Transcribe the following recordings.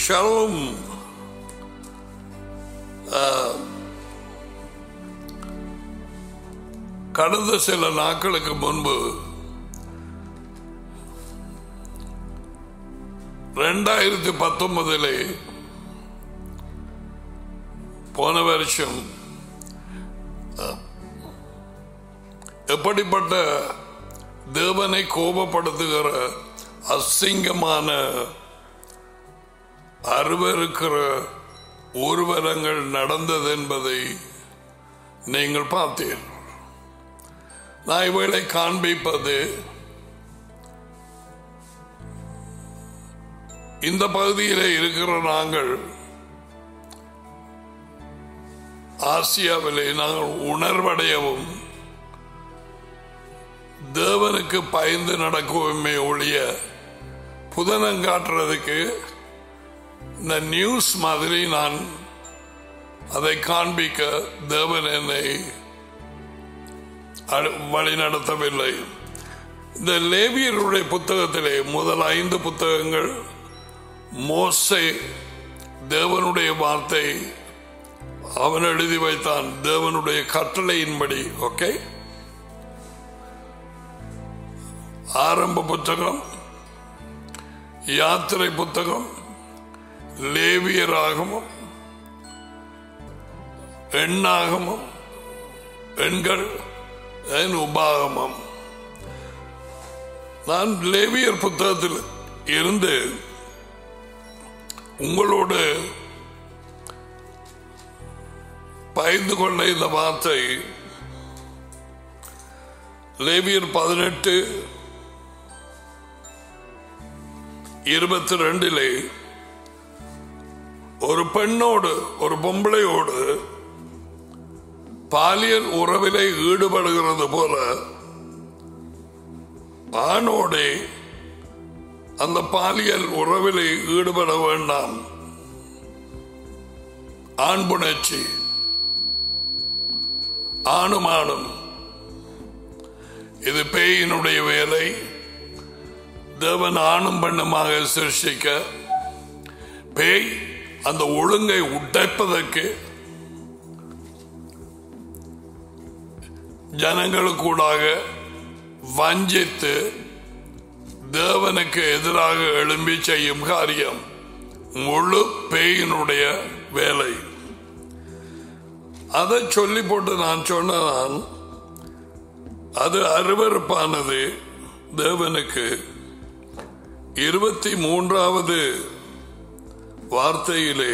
ஷலும் கடந்த சில நாட்களுக்கு முன்பு ரெண்டாயிரத்தி பத்தொன்பதிலே போன வருஷம் அஹ், எப்படிப்பட்ட தேவனை கோபப்படுத்துகிற அசிங்கமான அருவருக்கிற ஊர்வலங்கள் நடந்தது என்பதை நீங்கள் பார்த்தீர்கள் நான் இவளை காண்பிப்பது இந்த பகுதியில் இருக்கிற நாங்கள் ஆசியாவிலே நாங்கள் உணர்வடையவும் தேவனுக்கு பயந்து நடக்கவுமே ஒழிய புதனங்காட்டுறதுக்கு இந்த நியூஸ் மாதிரி நான் அதை காண்பிக்க தேவன் என்னை அடு- வழி நடத்தவில்லை இந்த லேவியருடைய புத்தகத்திலே முதல் ஐந்து புத்தகங்கள் மோசே தேவனுடைய வார்த்தை அவன் எழுதி வைத்தான் தேவனுடைய கட்டளையின்படி ஓகே ஆரம்ப புத்தகம் யாத்திரை புத்தகம் லேவியராகமும் எண்ணாகமும் எண்கள் என் உபாகமம் நான் லேவியர் புத்தகத்தில் இருந்து உங்களோடு பயந்து கொண்ட இந்த வார்த்தை லேவியர் பதினெட்டு இருபத்தி ரெண்டிலே ஒரு பெண்ணோடு ஒரு பொம்பளையோடு பாலியல் உறவிலே ஈடுபடுகிறது போல ஆணோடே அந்த பாலியல் உறவிலே ஈடுபட வேண்டாம் ஆண் புணர்ச்சி ஆணும் ஆணும் இது பேயினுடைய வேலை தேவன் ஆணும் பெண்ணுமாக சிருஷ்டிக்க பேய் அந்த ஒழுங்கை உடைப்பதற்கு ஜனங்களுக்கூடாக வஞ்சித்து தேவனுக்கு எதிராக எழும்பி செய்யும் காரியம் முழு பேயினுடைய வேலை அதை சொல்லி போட்டு நான் சொன்னதான் அது அருவருப்பானது தேவனுக்கு இருபத்தி மூன்றாவது வார்த்தையிலே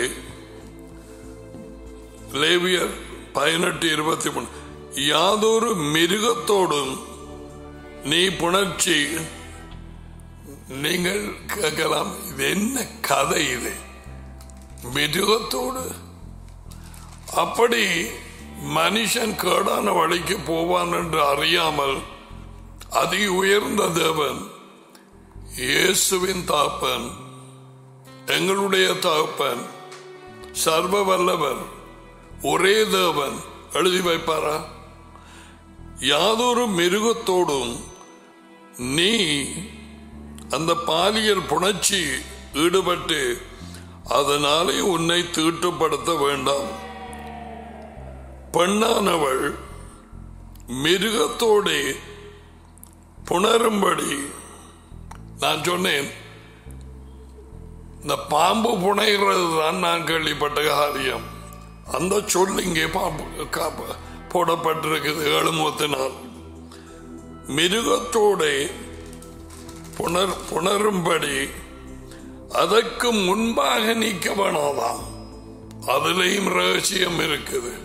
லேவியர் பதினெட்டு இருபத்தி மூணு யாதொரு மிருகத்தோடும் நீ புணர்ச்சி நீங்கள் கேட்கலாம் இது என்ன கதை இது மிருகத்தோடு அப்படி மனுஷன் கேடான வழிக்கு போவான் என்று அறியாமல் அதி உயர்ந்த தேவன் இயேசுவின் தாப்பன் எங்களுடைய தாப்பன் சர்வ வல்லவர் ஒரே தேவன் எழுதி வைப்பாரா யாதொரு மிருகத்தோடும் நீ அந்த பாலியல் புணர்ச்சி ஈடுபட்டு அதனாலே உன்னை தீட்டுப்படுத்த வேண்டாம் பெண்ணானவள் மிருகத்தோடே புணரும்படி நான் சொன்னேன் இந்த பாம்பு புனைகிறது தான் நான் கேள்விப்பட்ட காரியம் அந்த சொல் இங்கே பாம்பு கா- போடப்பட்டிருக்குது எழுமுகத்தினால் மிருகத்தோடே புணர் புணரும்படி அதற்கு முன்பாக நீக்க வேணாதாம் அதுலேயும் ரகசியம் இருக்குது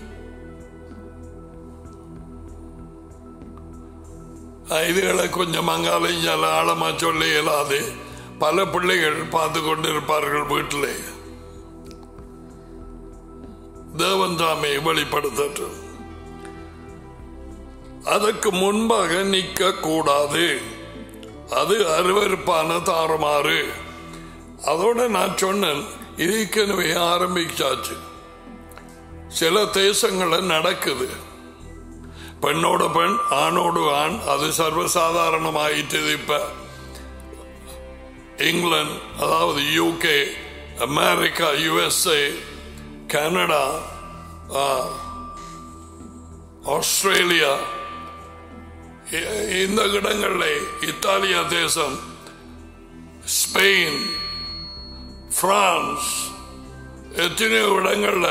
இதுகளை கொஞ்சம் அங்காலையும் ஆழமா சொல்ல இயலாது பல பிள்ளைகள் பார்த்து கொண்டிருப்பார்கள் வீட்டிலே தேவன் தாமே வெளிப்படுத்தட்டும் அதற்கு முன்பாக நிற்க கூடாது அது அருவருப்பான தாறுமாறு அதோட நான் சொன்னேன் இது ஏற்கனவே ஆரம்பிச்சாச்சு சில தேசங்களில் நடக்குது பெண்ணோட பெண் ஆணோடு ஆண் அது சர்வசாதாரணமாயிட்டது இப்ப இங்கிலாந்து அதாவது யூகே அமெரிக்கா யுஎஸ்ஏ கனடா ஆ, ஆஸ்திரேலியா இ- இந்த இடங்களில் இத்தாலியா தேசம் ஸ்பெயின் பிரான்ஸ் எத்தனையோ இடங்கள்ல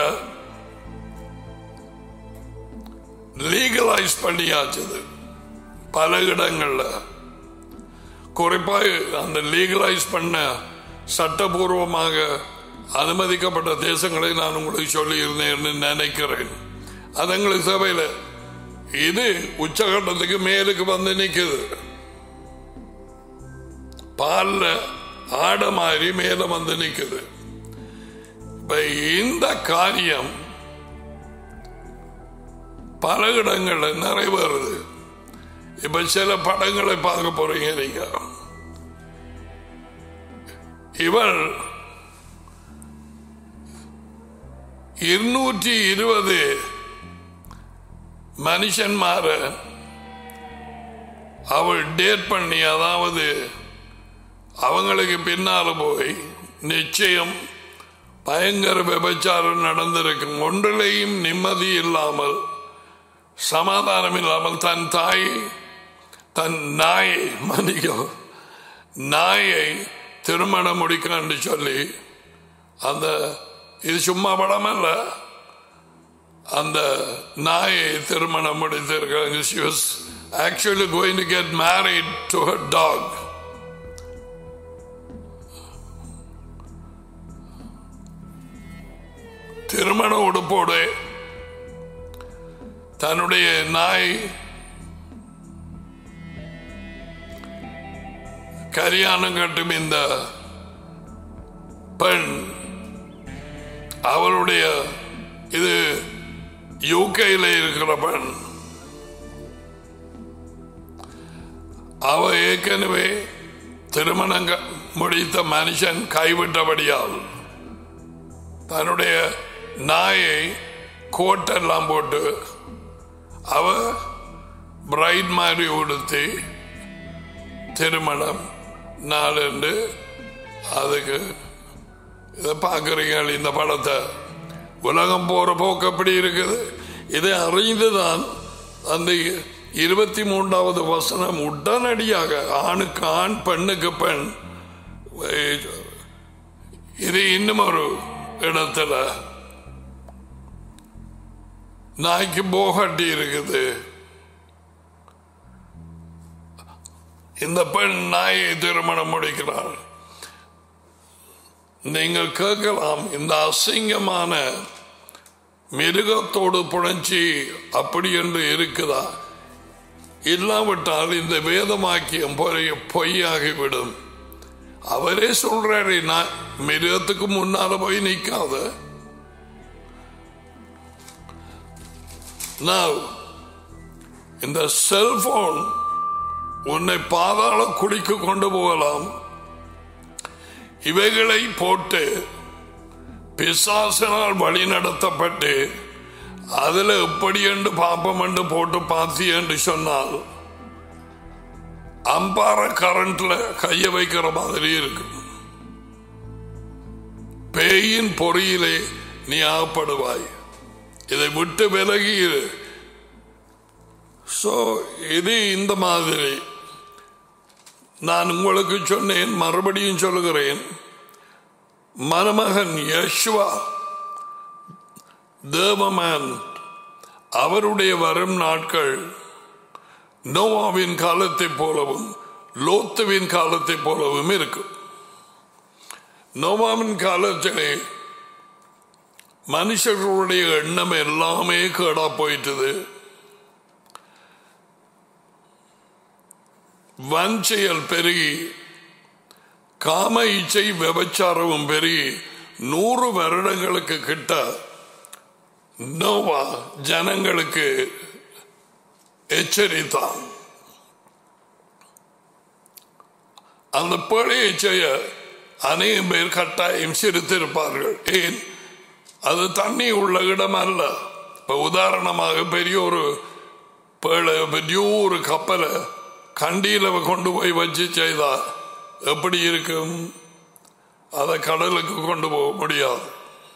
லீகலைஸ் பண்ணியாச்சுது பல இடங்கள்ல குறிப்பாக அந்த லீகலைஸ் பண்ண சட்டபூர்வமாக அனுமதிக்கப்பட்ட தேசங்களை நான் உங்களுக்கு சொல்லியிருந்தேன் நினைக்கிறேன் அது எங்களுக்கு சபையில் இது உச்சகட்டத்துக்கு மேலுக்கு வந்து நிக்குது பால்ல ஆட மாதிரி மேல வந்து நிக்குது இப்ப இந்த காரியம் பல இடங்கள்ல நிறைவேறுது இப்ப சில படங்களை பார்க்க போறீங்க நீங்க இவள் இருநூற்றி இருபது மனுஷன்மார அவள் டேட் பண்ணி அதாவது அவங்களுக்கு பின்னால போய் நிச்சயம் பயங்கர விபச்சாரம் நடந்திருக்கும் ஒன்றிலேயும் நிம்மதி இல்லாமல் சமாதானம் இல்லாமல் தன் தாய் தன் நாயை மன்னிக்கோ நாயை திருமணம் முடிக்கணும்னு சொல்லி அந்த இது சும்மா படம் அல்ல அந்த நாயை திருமணம் முடித்திருக்காங்க she was actually going to get married to her dog திருமண உடுப்போடு தன்னுடைய நாய் கரியானம் கட்டும் இந்த பெண் அவளுடைய இது யூகையில் இருக்கிற பெண் அவ ஏற்கனவே திருமணம் க- முடித்த மனுஷன் கைவிட்டபடியால் தன்னுடைய நாயை கோட்டெல்லாம் போட்டு அவ பிரைட் மாதிரி உடுத்தி திருமணம் நாளுண்டு அதுக்கு இதை பார்க்குறீங்க இந்த படத்தை உலகம் போற போக்கு எப்படி இருக்குது இதை அறிந்துதான் அந்த இருபத்தி மூன்றாவது வசனம் உடனடியாக ஆணுக்கு ஆண் பெண்ணுக்கு பெண் இது இன்னும் ஒரு இடத்துல நாய்க்கு போகட்டி இருக்குது இந்த பெண் நாயை திருமணம் முடிக்கிறாள் நீங்கள் கேட்கலாம் இந்த அசிங்கமான மிருகத்தோடு புணர்ச்சி அப்படி என்று இருக்குதா இல்லாவிட்டால் இந்த வேதமாக்கியம் பொய் பொய்யாகிவிடும் அவரே சொல்றாரு நான் மிருகத்துக்கு முன்னால போய் நிற்காத Now, இந்த செல்போன் உன்னை பாதாள குடிக்கு கொண்டு போகலாம் இவைகளை போட்டு பிசாசனால் வழி நடத்தப்பட்டு அதுல எப்படி என்று பாப்பம் என்று போட்டு பாத்தி என்று சொன்னால் அம்பார கரண்ட்ல கைய வைக்கிற மாதிரி இருக்கு பேயின் பொறியிலே நீ ஆகப்படுவாய் இதை விட்டு விலகி இரு சோ இது இந்த மாதிரி நான் உங்களுக்கு சொன்னேன் மறுபடியும் சொல்லுகிறேன் மருமகன் யஷ்வா தேவமேன் அவருடைய வரும் நாட்கள் நோவாவின் காலத்தை போலவும் லோத்துவின் காலத்தை போலவும் இருக்கும் நோவாவின் காலத்திலே மனுஷர்களுடைய எண்ணம் எல்லாமே கேடா போயிட்டது வஞ்சையல் பெருகி காம இச்சை விபச்சாரமும் பெருகி நூறு வருடங்களுக்கு கிட்ட நோவா ஜனங்களுக்கு எச்சரித்தான் அந்த பிழையை செய்ய அநேகம் பேர் கட்டாயம் சிரித்திருப்பார்கள் ஏன் அது தண்ணி உள்ள இடம் அல்ல இப்ப உதாரணமாக பெரிய ஒரு பேழை பெரிய ஒரு கப்பலை கண்டியில கொண்டு போய் வச்சு செய்தா எப்படி இருக்கும் அதை கடலுக்கு கொண்டு போக முடியாது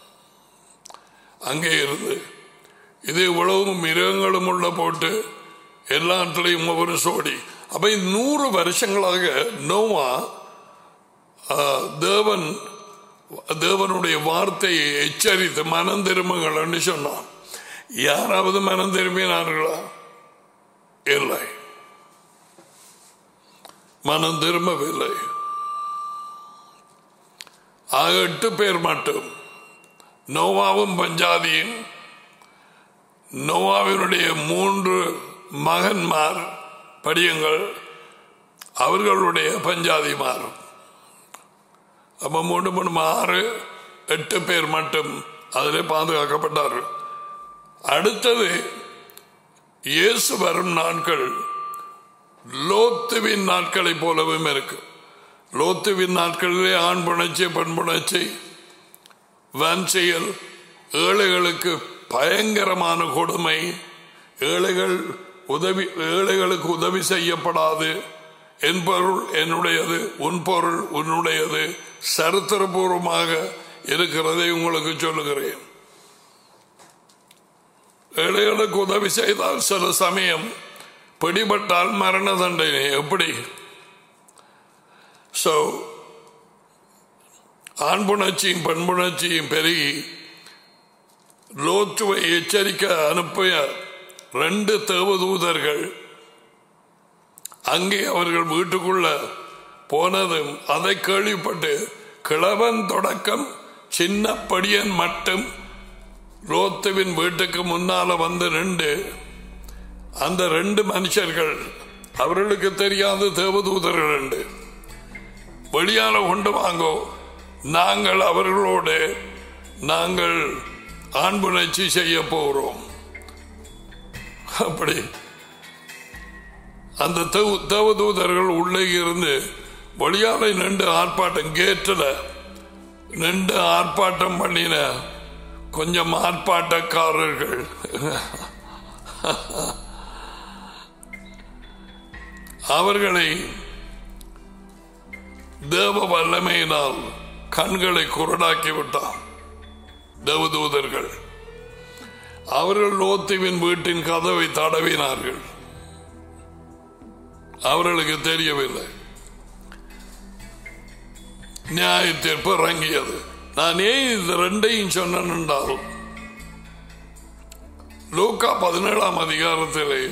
அங்கே இருந்து இது இவ்வளவு மிருகங்களும் உள்ள போட்டு எல்லாத்துலேயும் ஒவ்வொரு சோடி அப்ப இந்த நூறு வருஷங்களாக நோவா ஆ, தேவன் தேவனுடைய வார்த்தையை எச்சரித்து மனம் திரும்புங்கள்னு சொன்னான் யாராவது மனம் திரும்பினார்களா இல்லை மனம் திரும்பவில்லை ஆக எட்டு பேர் மட்டும் நோவாவும் பஞ்சாதியும் நோவாவினுடைய மூன்று மகன்மார் படியங்கள் அவர்களுடைய பஞ்சாதிமார் அப்ப மூணு மூணு ஆறு எட்டு பேர் மட்டும் அதிலே பாதுகாக்கப்பட்டார்கள் அடுத்தது இயேசு வரும் நாட்கள் லோத்துவின் நாட்களைப் போலவும் இருக்கு லோத்துவின் நாட்களிலே ஆண் புணர்ச்சி பெண் புணர்ச்சி வன்செயல் ஏழைகளுக்கு பயங்கரமான கொடுமை ஏழைகள் உதவி ஏழைகளுக்கு உதவி செய்யப்படாது என் பொருள் என்னுடையது உன் பொருள் உன்னுடையது சரித்திரபூர்வமாக இருக்கிறதை உங்களுக்கு சொல்லுகிறேன் ஏழைகளுக்கு உதவி செய்தால் சில சமயம் பிடிபட்டால் மரண தண்டனை எப்படி ஸோ ஆண் புணர்ச்சியும் பெண் புணர்ச்சியும் பெருகி லோத்துவை எச்சரிக்க அனுப்பிய ரெண்டு தேவதூதர்கள் அங்கே அவர்கள் வீட்டுக்குள்ள போனதும் அதை கேள்விப்பட்டு கிழவன் தொடக்கம் சின்ன படியன் மட்டும் லோத்துவின் வீட்டுக்கு முன்னால வந்து நின்று அந்த ரெண்டு மனுஷர்கள் அவர்களுக்கு தெரியாத தேவதூதர்கள் உண்டு வெளியால கொண்டு வாங்கோ நாங்கள் அவர்களோடு நாங்கள் ஆண்புணர்ச்சி செய்ய போகிறோம் அப்படி அந்த தேவ- தேவதூதர்கள் உள்ளே இருந்து வெளியால நின்று ஆர்ப்பாட்டம் கேட்டில் நின்று ஆர்ப்பாட்டம் பண்ணின கொஞ்சம் ஆர்ப்பாட்டக்காரர்கள் அவர்களை தேவ வல்லமையினால் கண்களை குருடாக்கி விட்டான் தேவதூதர்கள் அவர்கள் லோத்துவின் வீட்டின் கதவை தடவினார்கள் அவர்களுக்கு தெரியவில்லை நியாயத்தீர்ப்பு இறங்கியது நான் ஏன் இது ரெண்டையும் சொன்னேன் என்றால் லூக்கா பதினேழாம் அதிகாரத்திலே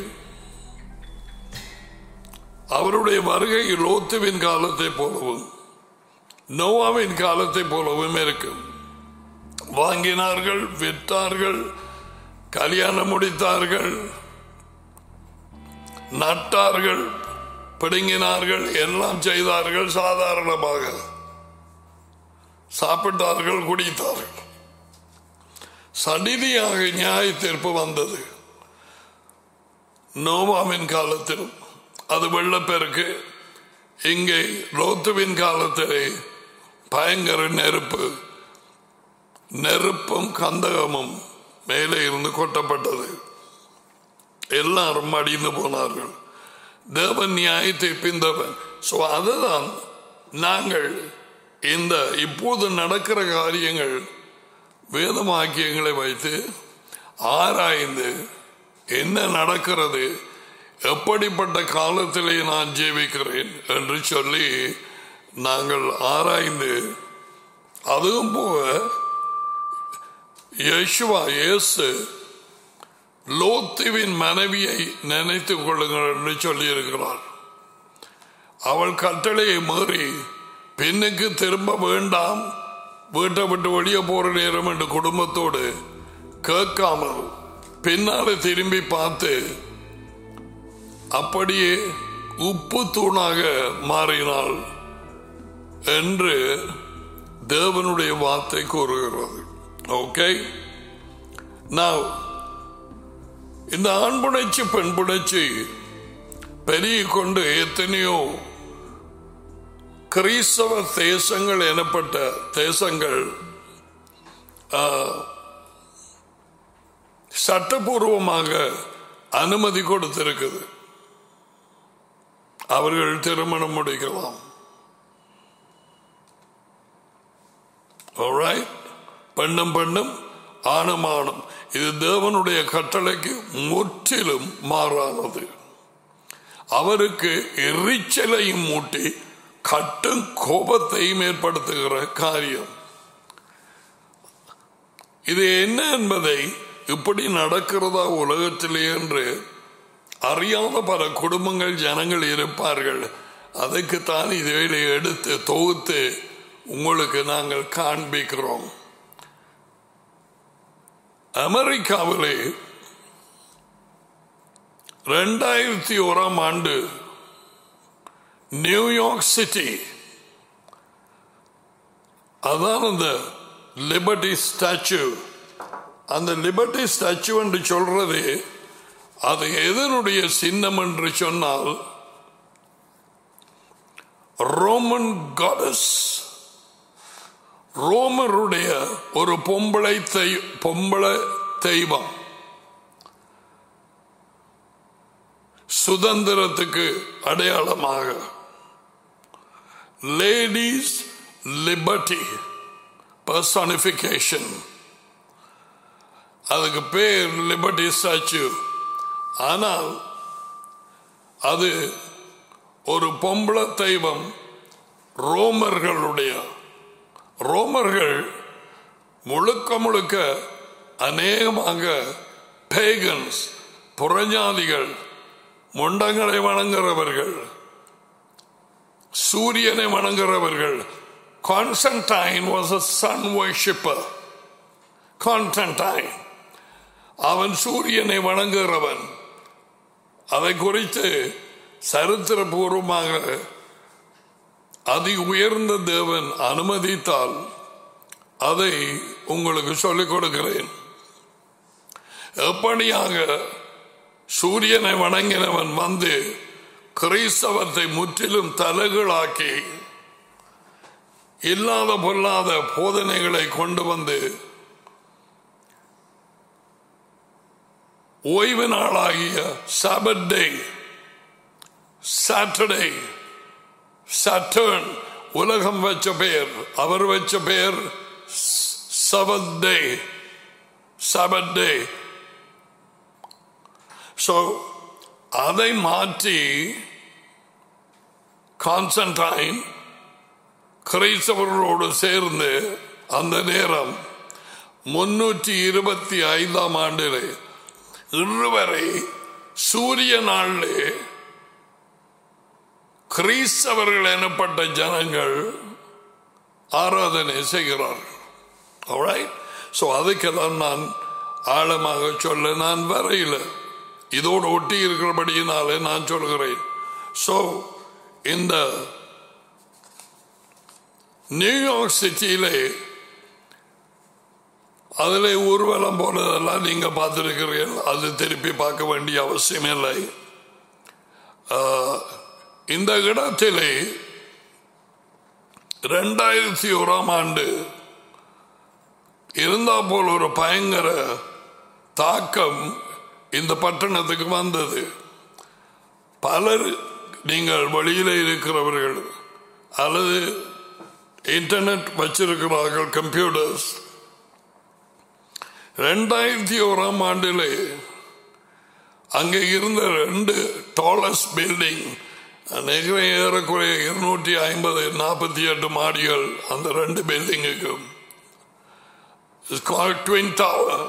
அவருடைய வருகை லோத்துவின் காலத்தை போலவும் நோவாவின் காலத்தை போலவும் இருக்கும் வாங்கினார்கள் விற்றார்கள் கல்யாணம் முடித்தார்கள் நட்டார்கள் பிடுங்கினார்கள் எல்லாம் செய்தார்கள் சாதாரணமாக சாப்பிட்டார்கள் குடித்தார்கள் சடிதியாக நியாய தீர்ப்பு வந்தது நோவாவின் காலத்திலும் அது வெள்ளப்பெருக்கு இங்கே லோத்துவின் காலத்திலே பயங்கர நெருப்பு நெருப்பும் கந்தகமும் மேலே இருந்து கொட்டப்பட்டது எல்லாரும் அடிந்து போனார்கள் தேவன் நியாயத்தை பிந்தவன் ஸோ அதுதான் நாங்கள் இந்த இப்போது நடக்கிற காரியங்கள் வேதமாக்கியங்களை வைத்து ஆராய்ந்து என்ன நடக்கிறது எப்படிப்பட்ட காலத்திலே நான் ஜீவிக்கிறேன் என்று சொல்லி நாங்கள் ஆராய்ந்து அதுவும் போக யேசுவா இயேசு லோத்துவின் மனைவியை நினைத்துக் கொள்ளுங்கள் என்று சொல்லியிருக்கிறார் அவள் கட்டளையை மீறி பெண்ணுக்கு திரும்ப வேண்டாம் வீட்டை விட்டு வெளியே போற நேரம் என்று குடும்பத்தோடு கேட்காமல் பின்னால திரும்பி பார்த்து அப்படியே உப்பு தூணாக மாறினாள் என்று தேவனுடைய வார்த்தை கூறுகிறது ஓகே நான் இந்த ஆண் புணர்ச்சி பெண் புணர்ச்சி பெருகி கொண்டு எத்தனையோ கிறிஸ்தவ தேசங்கள் எனப்பட்ட தேசங்கள் ஆ, சட்டபூர்வமாக அனுமதி கொடுத்திருக்குது அவர்கள் திருமணம் முடிக்கலாம் Alright? பெண்ணும் பெண்ணும் ஆணும் ஆணும் இது தேவனுடைய கட்டளைக்கு முற்றிலும் மாறானது அவருக்கு எரிச்சலையும் மூட்டி கட்டும் கோபத்தையும் ஏற்படுத்துகிற காரியம் இது என்ன என்பதை இப்படி நடக்கிறதா உலகத்திலே என்று அறியாத பல குடும்பங்கள் ஜனங்கள் இருப்பார்கள் அதுக்குத்தான் இதை எடுத்து தொகுத்து உங்களுக்கு நாங்கள் காண்பிக்கிறோம் அமெரிக்காவிலே ரெண்டாயிரத்தி ஓராம் ஆண்டு நியூயார்க் சிட்டி அதான் அந்த லிபர்டி ஸ்டாச்சு அந்த லிபர்டி ஸ்டாச்சு என்று சொல்றது அது எதனுடைய சின்னம் என்று சொன்னால் ரோமன் காடஸ் ரோமருடைய ஒரு பொம்பளை தெய் பொம்பளை தெய்வம் சுதந்திரத்துக்கு அடையாளமாக லேடிஸ் லிபர்டி பர்சானிபிகேஷன் அதுக்கு பேர் லிபர்டி ஸ்டாச்சு ஆனால் அது ஒரு பொம்பளை தெய்வம் ரோமர்களுடைய ரோமர்கள் முழுக்க முழுக்க அநேகமாக பேகன்ஸ் புறஞாதிகள் முண்டங்களை வணங்குறவர்கள் சூரியனை வணங்குறவர்கள் Constantine was a sun worshipper Constantine அவன் சூரியனை வணங்குகிறவன் அதை குறித்து சரித்திரபூர்வமாக அதி உயர்ந்த தேவன் அனுமதித்தால் அதை உங்களுக்கு சொல்லிக் கொடுக்கிறேன் எப்படியாக சூரியனை வணங்கினவன் வந்து கிறிஸ்தவத்தை முற்றிலும் தலைகளாக்கி இல்லாத பொல்லாத போதனைகளை கொண்டு வந்து ஓய்வு நாளாகிய சாபட் டே சாட்டர்டே சட்டர்ன் உலகம் வச்ச பெயர் அவர் வச்ச பெயர் சபத் டே சபத் டே ஸோ அதை மாற்றி கான்ஸ்டன்டைன் கிரைஸ்தவர்களோடு சேர்ந்து அந்த நேரம் முன்னூற்றி இருபத்தி ஐந்தாம் ஆண்டில் இன்று வரை சூரிய நாளிலே கிறிஸ்தவர்கள் எனப்பட்ட ஜனங்கள் ஆராதனை செய்கிறார்கள் ஸோ அதுக்கெல்லாம் நான் ஆழமாக சொல்ல நான் வரையில் இதோடு ஒட்டி இருக்கிறபடியினாலே நான் சொல்கிறேன் ஸோ இந்த நியூயார்க் சிட்டியிலே அதில் ஊர்வலம் போனதெல்லாம் நீங்க பார்த்துருக்கிறீர்கள் அது திருப்பி பார்க்க வேண்டிய அவசியம் இல்லை இந்த இடத்திலே ரெண்டாயிரத்தி ஓராம் ஆண்டு இருந்தா போல் ஒரு பயங்கர தாக்கம் இந்த பட்டணத்துக்கு வந்தது பலர் நீங்கள் வெளியில இருக்கிறவர்கள் அல்லது இன்டர்நெட் வச்சிருக்கிறார்கள் கம்ப்யூட்டர்ஸ் ரெண்டாயிரத்தி ஓராம் ஆண்டிலே அங்கே இருந்த ரெண்டு டாலஸ்ட் பில்டிங் நிகழ்ச்சி ஏறக்குறைய இருநூற்றி ஐம்பது நாற்பத்தி எட்டு மாடிகள் அந்த ரெண்டு பில்டிங்குக்கும் ட்வின் டவர்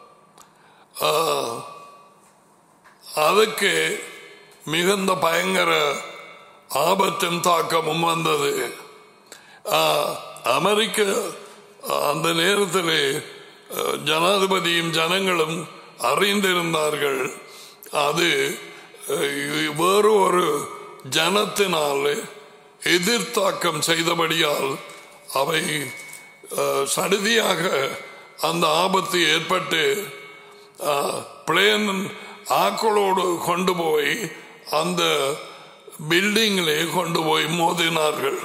அதுக்கு மிகுந்த பயங்கர ஆபத்தும் தாக்கமும் வந்தது அமெரிக்க அந்த நேரத்தில் ஜனாதிபதியும் ஜனங்களும் அறிந்திருந்தார்கள் அது வேறு ஒரு ஜனத்தினால் எதிர்த்தாக்கம் செய்தபடியால் அவை சடுதியாக அந்த ஆபத்து ஏற்பட்டு பிளேன் ஆக்களோடு கொண்டு போய் அந்த பில்டிங்கிலே கொண்டு போய் மோதினார்கள்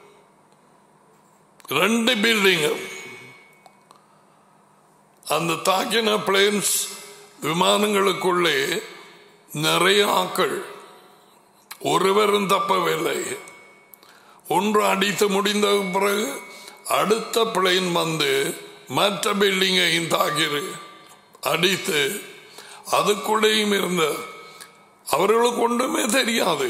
ரெண்டு பில்டிங்கும் அந்த தாக்கின பிளேன்ஸ் விமானங்களுக்குள்ளே நிறைய ஆக்கள் ஒருவரும் தப்பவில்லை ஒன்று அடித்து முடிந்த பிறகு அடுத்த பிளேன் வந்து மற்ற பில்டிங்கையும் தாக்கிரு அடித்து அதுக்குள்ளேயும் இருந்த அவர்களுக்கு ஒன்றுமே தெரியாது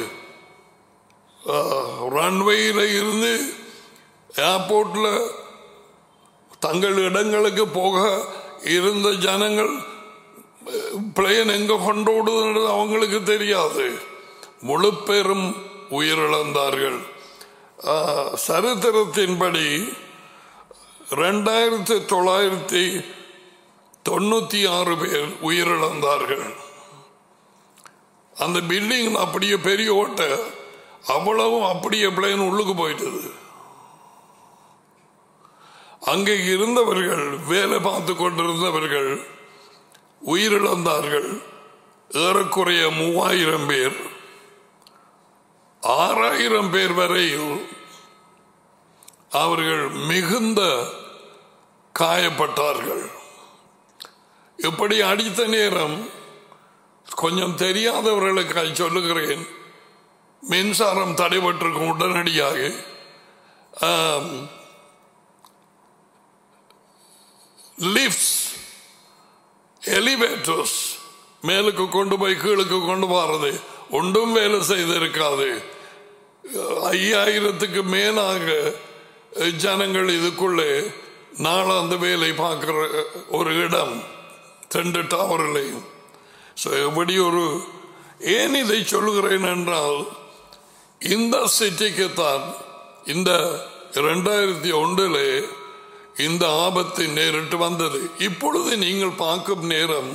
ரன்வேயில் இருந்து ஏர்போர்ட்ல தங்கள் இடங்களுக்கு போக இருந்த ஜனங்கள் பிளேன் எங்க கொண்டோடுது அவங்களுக்கு தெரியாது முழு பேரும் உயிரிழந்தார்கள் ஆஹ், சரித்திரத்தின்படி ரெண்டாயிரத்தி தொள்ளாயிரத்தி தொண்ணூத்தி ஆறு பேர் உயிரிழந்தார்கள் அந்த பில்டிங் அப்படியே பெரிய ஓட்டை அவ்வளவும் அப்படியே பிளேன் உள்ளுக்கு போயிட்டது அங்கே இருந்தவர்கள் வேலை பார்த்து கொண்டிருந்தவர்கள் உயிரிழந்தார்கள் ஏறக்குறைய மூவாயிரம் பேர் ஆறாயிரம் பேர் வரையில் அவர்கள் மிகுந்த காயப்பட்டார்கள் இப்படி அடித்த நேரம் கொஞ்சம் தெரியாதவர்களுக்கு சொல்லுகிறேன் மின்சாரம் தடைபட்டிருக்கும் உடனடியாக ஆம், லிஃப்ட்ஸ் எலிவேட்டர்ஸ் மேலுக்கு கொண்டு போய் கீழுக்கு கொண்டு போறது ஒன்றும் வேலை செய்திருக்காது ஐயாயிரத்துக்கு மேலாக ஜனங்கள் இதுக்குள்ளே நாளை அந்த வேலை பார்க்கிற ஒரு இடம் ரெண்டு டவர்லையும் ஸோ எப்படி ஒரு ஏன் இதை சொல்லுகிறேன் என்றால் இந்த சிட்டிக்கு தான் இந்த இரண்டாயிரத்தி ஒன்றிலே இந்த ஆபத்து நேரிட்டு வந்தது இப்பொழுது நீங்கள் பார்க்கும் நேரம்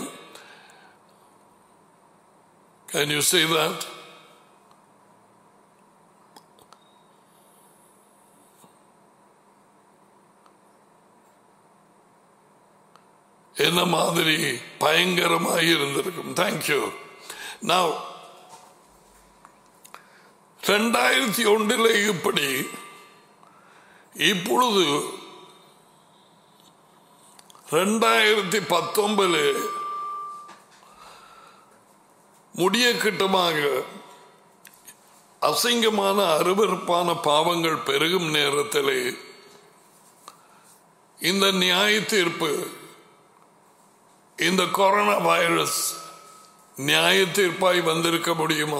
Can you see that? என்ன மாதிரி பயங்கரமாக இருந்திருக்கும் தேங்க்யூ நான் ரெண்டாயிரத்தி ஒன்றில் இப்படி இப்பொழுது ரெண்டாயிரத்தி பத்தொன்பது முடிய கிட்டமாக அசிங்கமான அருவருப்பான பாவங்கள் பெருகும் நேரத்திலே இந்த நியாய தீர்ப்பு இந்த கொரோனா வைரஸ் நியாய தீர்ப்பாய் வந்திருக்க முடியுமா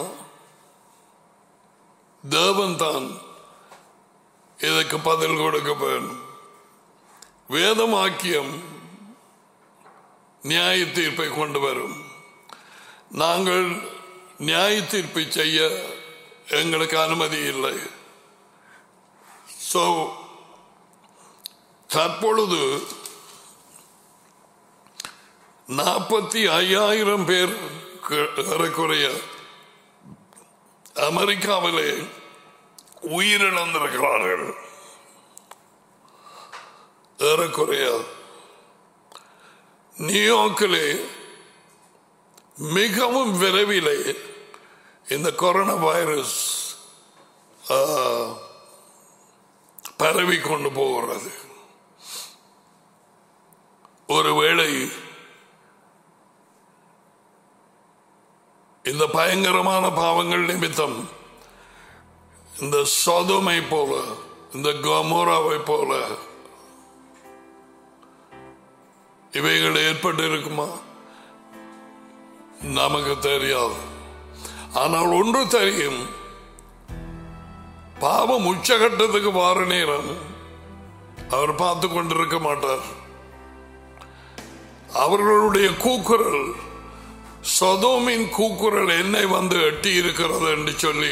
தேவன் தான் இதற்கு பதில் கொடுக்க வேண்டும் வேதமாக்கியம் நியாய தீர்ப்பை கொண்டு வரும் நாங்கள் நியாய தீர்ப்பை செய்ய எங்களுக்கு அனுமதி இல்லை ஸோ தற்பொழுது நாற்பத்தி ஐயாயிரம் பேர் ஏறக்குறைய அமெரிக்காவிலே உயிரிழந்திருக்கிறார்கள் ஏறக்குறைய நியூயார்க்கிலே மிகவும் விரைவிலே இந்த கொரோனா வைரஸ் பரவி கொண்டு போகிறது ஒருவேளை இந்த பயங்கரமான பாவங்கள் நிமித்தம் இந்த சோதமை போல இந்த கமோராவை போல இவைகள் ஏற்பட்டு இருக்குமா நமக்கு தெரியாது ஆனால் ஒன்று தெரியும் பாவம் உச்சகட்டத்துக்கு வார நேரம் அவர் பார்த்து கொண்டிருக்க மாட்டார் அவர்களுடைய கூக்குரல் சொதோமின் கூக்குரல் என்னை வந்து எட்டி இருக்கிறது என்று சொல்லி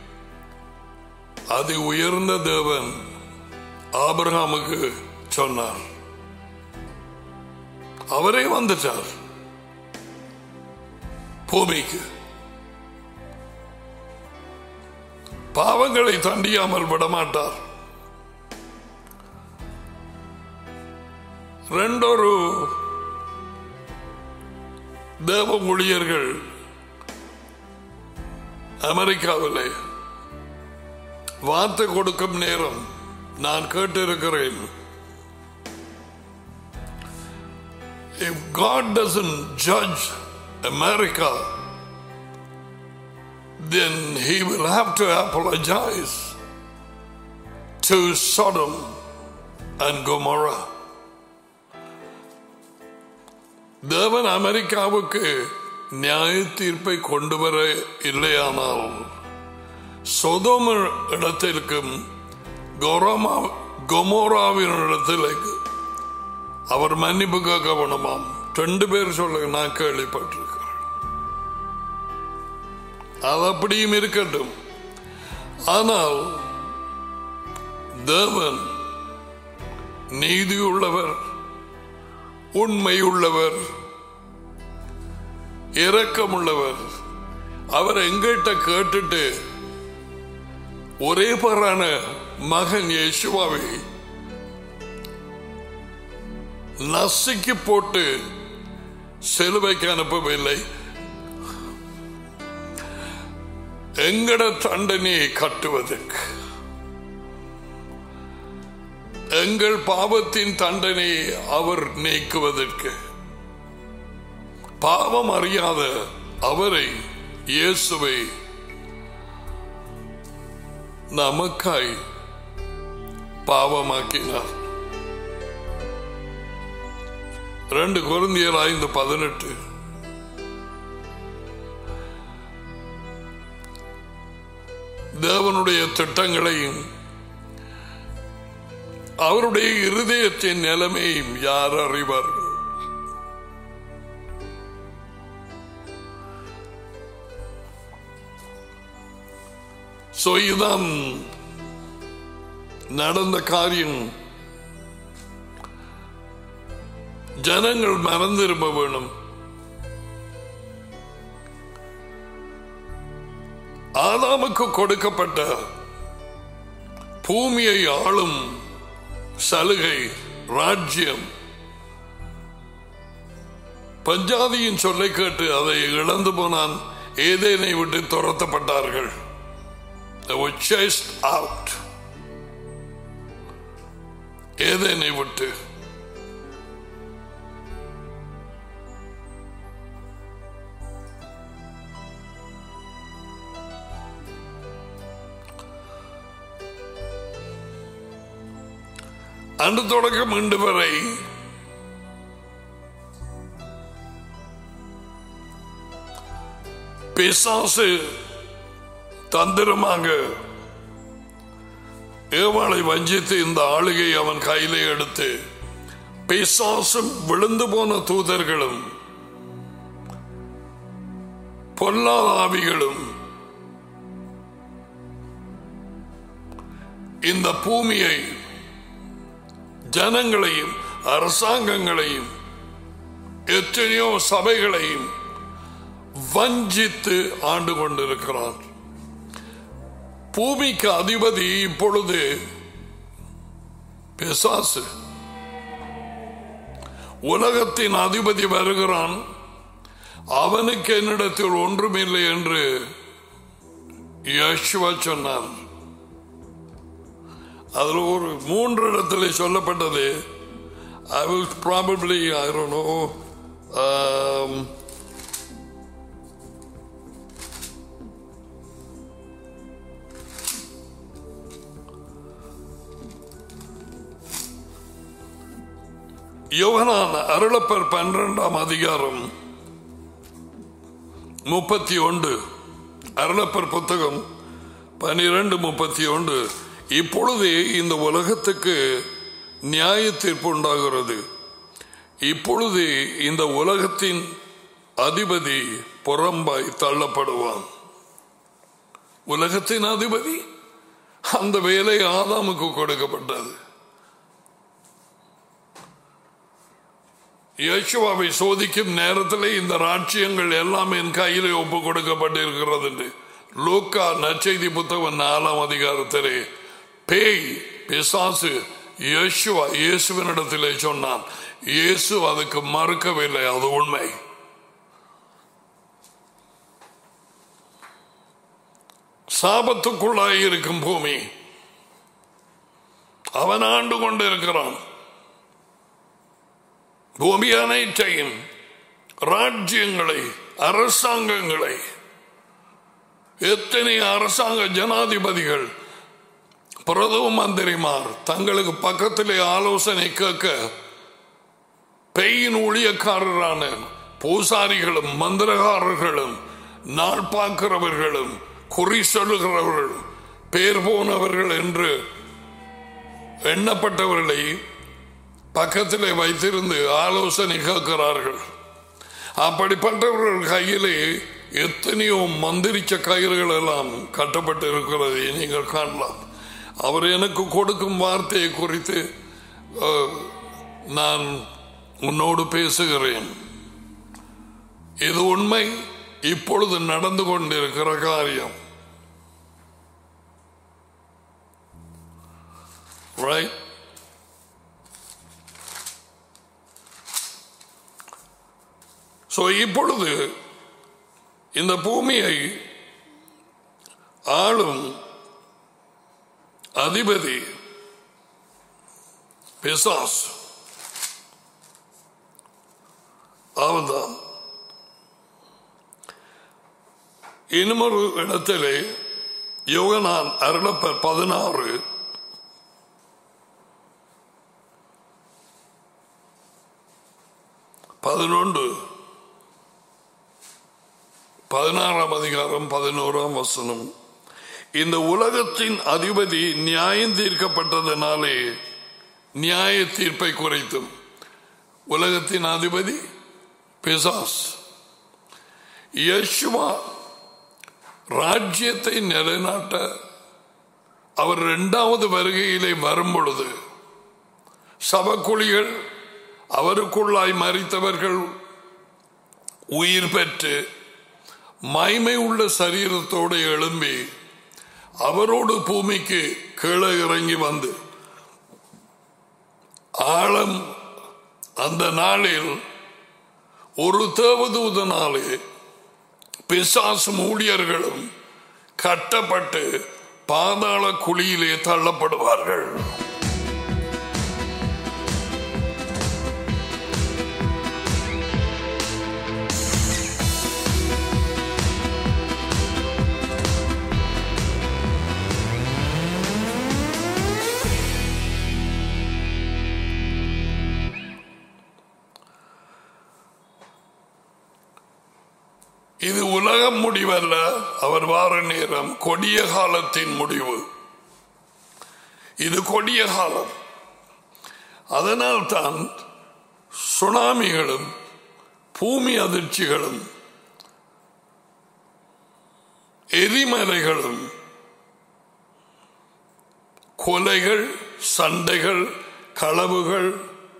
அது உயர்ந்த தேவன் ஆபிரகாமுக்கு சொன்னார் அவரே வந்துட்டார் பூமிக்கு பாவங்களை தண்டியாமல் விடமாட்டார் ரெண்டொரு தேவ ஊழியர்கள் அமெரிக்காவிலே வார்த்தை கொடுக்கும் நேரம் நான் கேட்டிருக்கிறேன் If God doesn't judge America, then he will have to apologize to Sodom and Gomorrah. தேவன் அமெரிக்காவுக்கு நியாய தீர்ப்பை கொண்டு வர இல்லையானால் சொதோம இடத்திற்கும் கொரோமா கொமோராவின் இடத்திற்கு அவர் மன்னிப்பு கேட்க வேணுமாம் ரெண்டு பேர் சொல்லுங்க நான் கேள்விப்பட்டிருக்கிறேன் அது அப்படியும் இருக்கட்டும் ஆனால் தேவன் நீதியுள்ளவர் உண்மையுள்ளவர் இரக்கமுள்ளவர் அவர் எங்கிட்ட கேட்டுட்டு ஒரே பரான மகன் யேசுவாவை நசுக்கி போட்டு சிலுவைக்கு அனுப்பவில்லை எங்கட தண்டனையை கட்டுவதற்கு எங்கள் பாவத்தின் தண்டனையை அவர் நீக்குவதற்கு பாவம் அறியாத அவரை இயேசுவை நமக்காய் பாவமாக்கினார் ரெண்டு குருந்தியர் ஐந்து பதினெட்டு தேவனுடைய திட்டங்களையும் அவருடைய இருதயத்தின் நிலைமையும் யார் அறிவார்கள் So, இதுதான் நடந்த காரியம் ஜனங்கள் மறந்திரும்ப வேணும் ஆதாமுக்கு கொடுக்கப்பட்ட பூமியை ஆளும் சலுகை ராஜ்யம் பஞ்சாதியின் சொல்லை கேட்டு அதை இழந்து போனான் ஏதேனை விட்டு துரத்தப்பட்டார்கள் They were chased out. ஏதேனை விட்டு அன்று தொடக்கம் இன்று வரை பிசாசு தந்திரமாக ஏவாளை வஞ்சித்து இந்த ஆளுகை அவன் கையிலே எடுத்து பிசாசும் விழுந்து போன தூதர்களும் பொல்லாத ஆவிகளும் இந்த பூமியை ஜனங்களையும் அரசாங்கங்களையும் எத்தனையோ சபைகளையும் வஞ்சித்து ஆண்டு கொண்டிருக்கிறான் பூமிக்கு அதிபதி இப்பொழுது பிசாசு உலகத்தின் அதிபதி வருகிறான் அவனுக்கு என்னிடத்தில் ஒன்றுமில்லை என்று யஷ்வா சொன்னார் அதில் ஒரு மூன்று இடத்துல சொல்லப்பட்டது I will probably I know யோகனான் அருளப்பர் பன்னிரெண்டாம் அதிகாரம் முப்பத்தி ஒன்று அருளப்பர் புத்தகம் பனிரெண்டு முப்பத்தி ஒன்று இப்பொழுதே இந்த உலகத்துக்கு நியாய தீர்ப்பு உண்டாகிறது இப்பொழுது இந்த உலகத்தின் அதிபதி புறம்பாய் தள்ளப்படுவான் உலகத்தின் அதிபதி அந்த வேலை ஆதாமுக்கு கொடுக்கப்பட்டது யேசுவாவை சோதிக்கும் நேரத்தில் இந்த ராட்சியங்கள் எல்லாம் என் கையிலே ஒப்பு கொடுக்கப்பட்டிருக்கிறது என்று லூக்கா நற்செய்தி புத்தகம் நாலாம் அதிகாரத்திலே பேய் பிசாசு யேசுவா இயேசுவினிடத்திலே சொன்னான் இயேசு அதுக்கு மறுக்கவில்லை அது உண்மை சாபத்துக்குள்ளாய் இருக்கும் பூமி அவன் ஆண்டு கொண்டிருக்கிறான் பூமி அனைத்தையும் ராஜ்யங்களை அரசாங்கங்களை எத்தனை அரசாங்க ஜனாதிபதிகள் பிரதம மந்திரிமார் தங்களுக்கு பக்கத்திலே ஆலோசனை கேட்க பெயின் ஊழியக்காரரான பூசாரிகளும் மந்திரகாரர்களும் நாள் பார்க்கிறவர்களும் குறி சொல்லுகிறவர்களும் பேர் போனவர்கள் என்று எண்ணப்பட்டவர்களை பக்கத்திலே வைத்திருந்து ஆலோசனை கேட்கிறார்கள் அப்படிப்பட்டவர்கள் கையிலே எத்தனையோ மந்திரிச்ச கயிறுகள் எல்லாம் கட்டப்பட்டு இருக்கிறதை நீங்கள் காணலாம் அவர் எனக்கு கொடுக்கும் வார்த்தையை குறித்து அஹ், நான் உன்னோடு பேசுகிறேன் இது உண்மை இப்பொழுது நடந்து கொண்டிருக்கிற காரியம் Right? So இப்பொழுது இந்த பூமியை ஆளும் அதிபதி பிசாஸ் அவன்தான் இன்னுமொரு இடத்திலே யோகனான் அருளப்பர் பதினாறு பதினொன்று பதினாறாம் அதிகாரம் பதினோராம் வசனம் இந்த உலகத்தின் அதிபதி நியாயம் தீர்க்கப்பட்டதனாலே நியாய தீர்ப்பை குறைத்தும் உலகத்தின் அதிபதி பிசாஸ் யேசுவா ராஜ்யத்தை நிலைநாட்ட அவர் இரண்டாவது வருகையிலே வரும் பொழுது சபக்குழிகள் அவருக்குள்ளாய் மறித்தவர்கள் உயிர் பெற்று மைமை உள்ள சரீரத்தோடு எழும்பி அவரோடு பூமிக்கு கீழே இறங்கி வந்து ஆழம் அந்த நாளில் ஒரு தேவதூதனாலே பிசாசு ஊழியர்களும் கட்டப்பட்டு பாதாள குழியிலே தள்ளப்படுவார்கள் இது உலகம் முடிவல்ல அவர் வார நேரம் கொடிய காலத்தின் முடிவு இது கொடிய காலம் அதனால் தான் சுனாமிகளும் பூமி அதிர்ச்சிகளும் எரிமலைகளும் கொலைகள் சண்டைகள் களவுகள்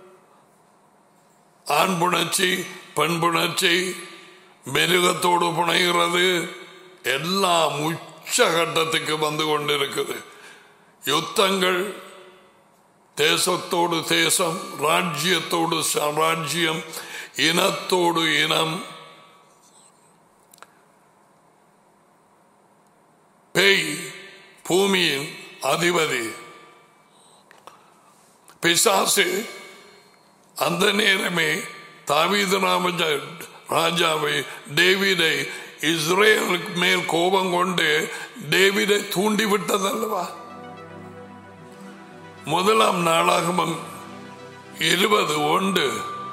ஆண் புணர்ச்சி பெண் புணர்ச்சி மிருகத்தோடு புனைகிறது எல்லாம் உச்சகட்டத்துக்கு வந்து கொண்டிருக்குது யுத்தங்கள் தேசத்தோடு தேசம் ராஜ்யத்தோடு ச- ராஜ்யம் இனத்தோடு இனம் பேய் பூமியின் அதிபதி பிசாசு அந்த நேரமே தாவீது நாம ராஜாவை டேவிடை இஸ்ரேலுக்கு மேல் கோபம் கொண்டு டேவிடை தூண்டிவிட்டதல்லவா முதலாம் நாளாகமம் இருபது ஒன்று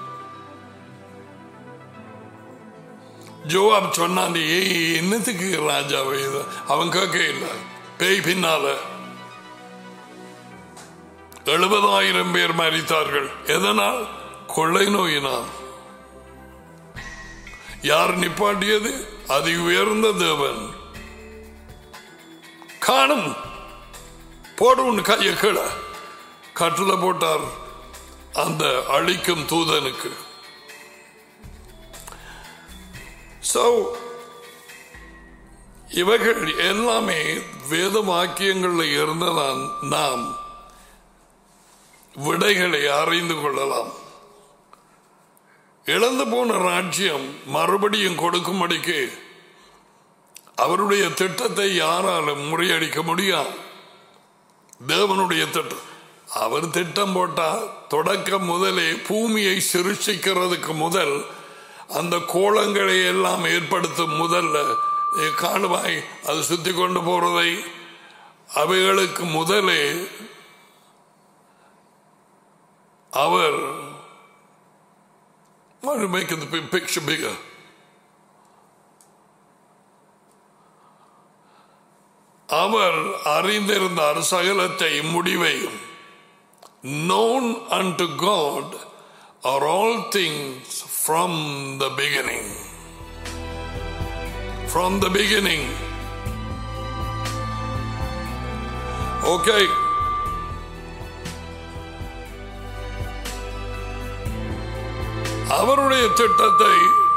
ஜோவாப் சொன்னான் ஏய் என்னத்துக்கு ராஜாவை இது?" அவன் கேட்க இல்லை பேய் பின்னால எழுபதாயிரம் பேர் மறித்தார்கள் எதனால் கொள்ளை நோயினால் யார் நிப்பாட்டியது அதி உயர்ந்த தேவன் காணும் போடும் கைய கீழே கட்டுல போட்டார் அந்த அழிக்கும் தூதனுக்கு So, இவைகள் எல்லாமே வேத வாக்கியங்கள்ல இருந்ததான் நாம் விடைகளை அறிந்து கொள்ளலாம் இழந்து போன ராஜ்யம் மறுபடியும் கொடுக்கும்படிக்கு அவருடைய திட்டத்தை யாராலும் முறியடிக்க முடியாது தேவனுடைய திட்டம் அவர் திட்டம் போட்டா தொடக்கம் முதலே பூமியை சிருஷிக்கிறதுக்கு முதல் அந்த கோலங்களை எல்லாம் ஏற்படுத்தும் முதல்ல நீ காணுவாய் அது சுத்தி கொண்டு போறதை அவைகளுக்கு முதலே அவர் want to make the picture bigger. அவர் அறிந்திருந்தார் சகலத்தை முடிவையும் known unto God are all things from the beginning. From the beginning. Okay. அவருடைய திட்டத்தை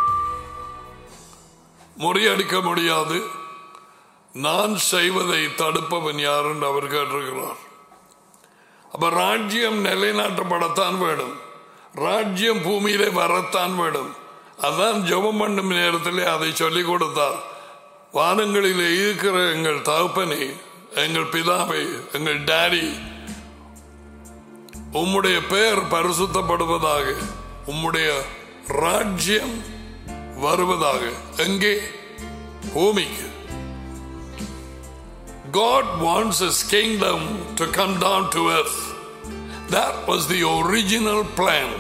முறியடிக்க முடியாது நான் செய்வதை தடுப்பவன் யார் என்று அவர் கேட்டிருக்கிறார் அப்ப ராஜ்யம் நிலைநாட்டப்படத்தான் வேணும் ராஜ்யம் பூமியிலே வரத்தான் வேணும் அதான் ஜெபம் பண்ணும் நேரத்திலே அதை சொல்லிக் கொடுத்தார் வானங்களிலே இருக்கிற எங்கள் தகப்பனே எங்கள் பிதாவை எங்கள் டாடி உம்முடைய பெயர் பரிசுத்தப்படுவதாக உம்முடைய ராஜ்யம் வருவதாக எங்கே பூமிக்கு God wants His kingdom to come down to earth. That was the original plan.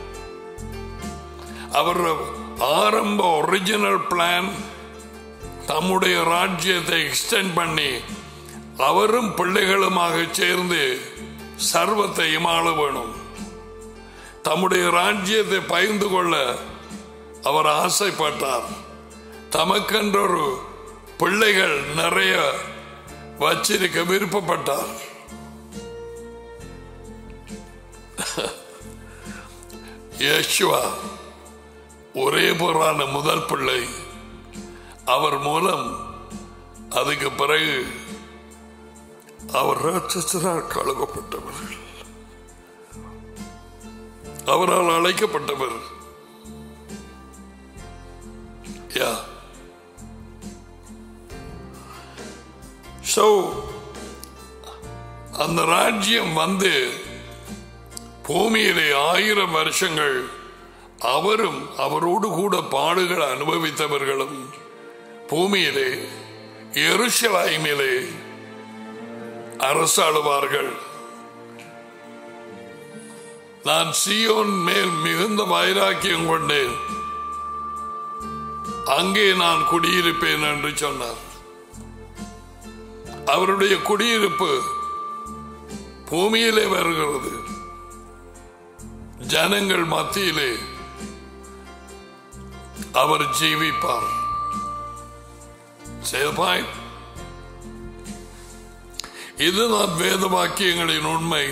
அவர் ஆரம்ப ஒரிஜினல் பிளான் தம்முடைய ராஜ்யத்தை எக்ஸ்டெண்ட் பண்ணி அவரும் பிள்ளைகளுமாக சேர்ந்து சர்வத்தையும் ஆள வேணும் தம்முடைய ராஜ்யத்தை பகிர்ந்து கொள்ள அவர் ஆசைப்பட்டார் தமக்கென்றொரு பிள்ளைகள் நிறைய வச்சிருக்க விருப்பப்பட்டார் யேசுவா ஒரே பொருளான முதல் பிள்ளை அவர் மூலம் அதுக்கு பிறகு அவர் ராட்சசரால் கழுவப்பட்டவர்கள் அவரால் அழைக்கப்பட்டவர் யா ஸோ அந்த ராஜ்யம் வந்து பூமியிலே ஆயிரம் வருஷங்கள் அவரும் அவரோடு கூட பாடுகள் அனுபவித்தவர்களும் பூமியிலே எருசலாய்மிலே அரசாளுவார்கள் நான் சியோன் மேல் மிகுந்த வைராக்கியம் கொண்டேன் அங்கே நான் குடியிருப்பேன் என்று சொன்னார் அவருடைய குடியிருப்பு பூமியிலே வருகிறது ஜனங்கள் மத்தியிலே அவர் ஜீவிப்பார் சேதபாய் இதுதான் வேத வாக்கியங்களின் உண்மை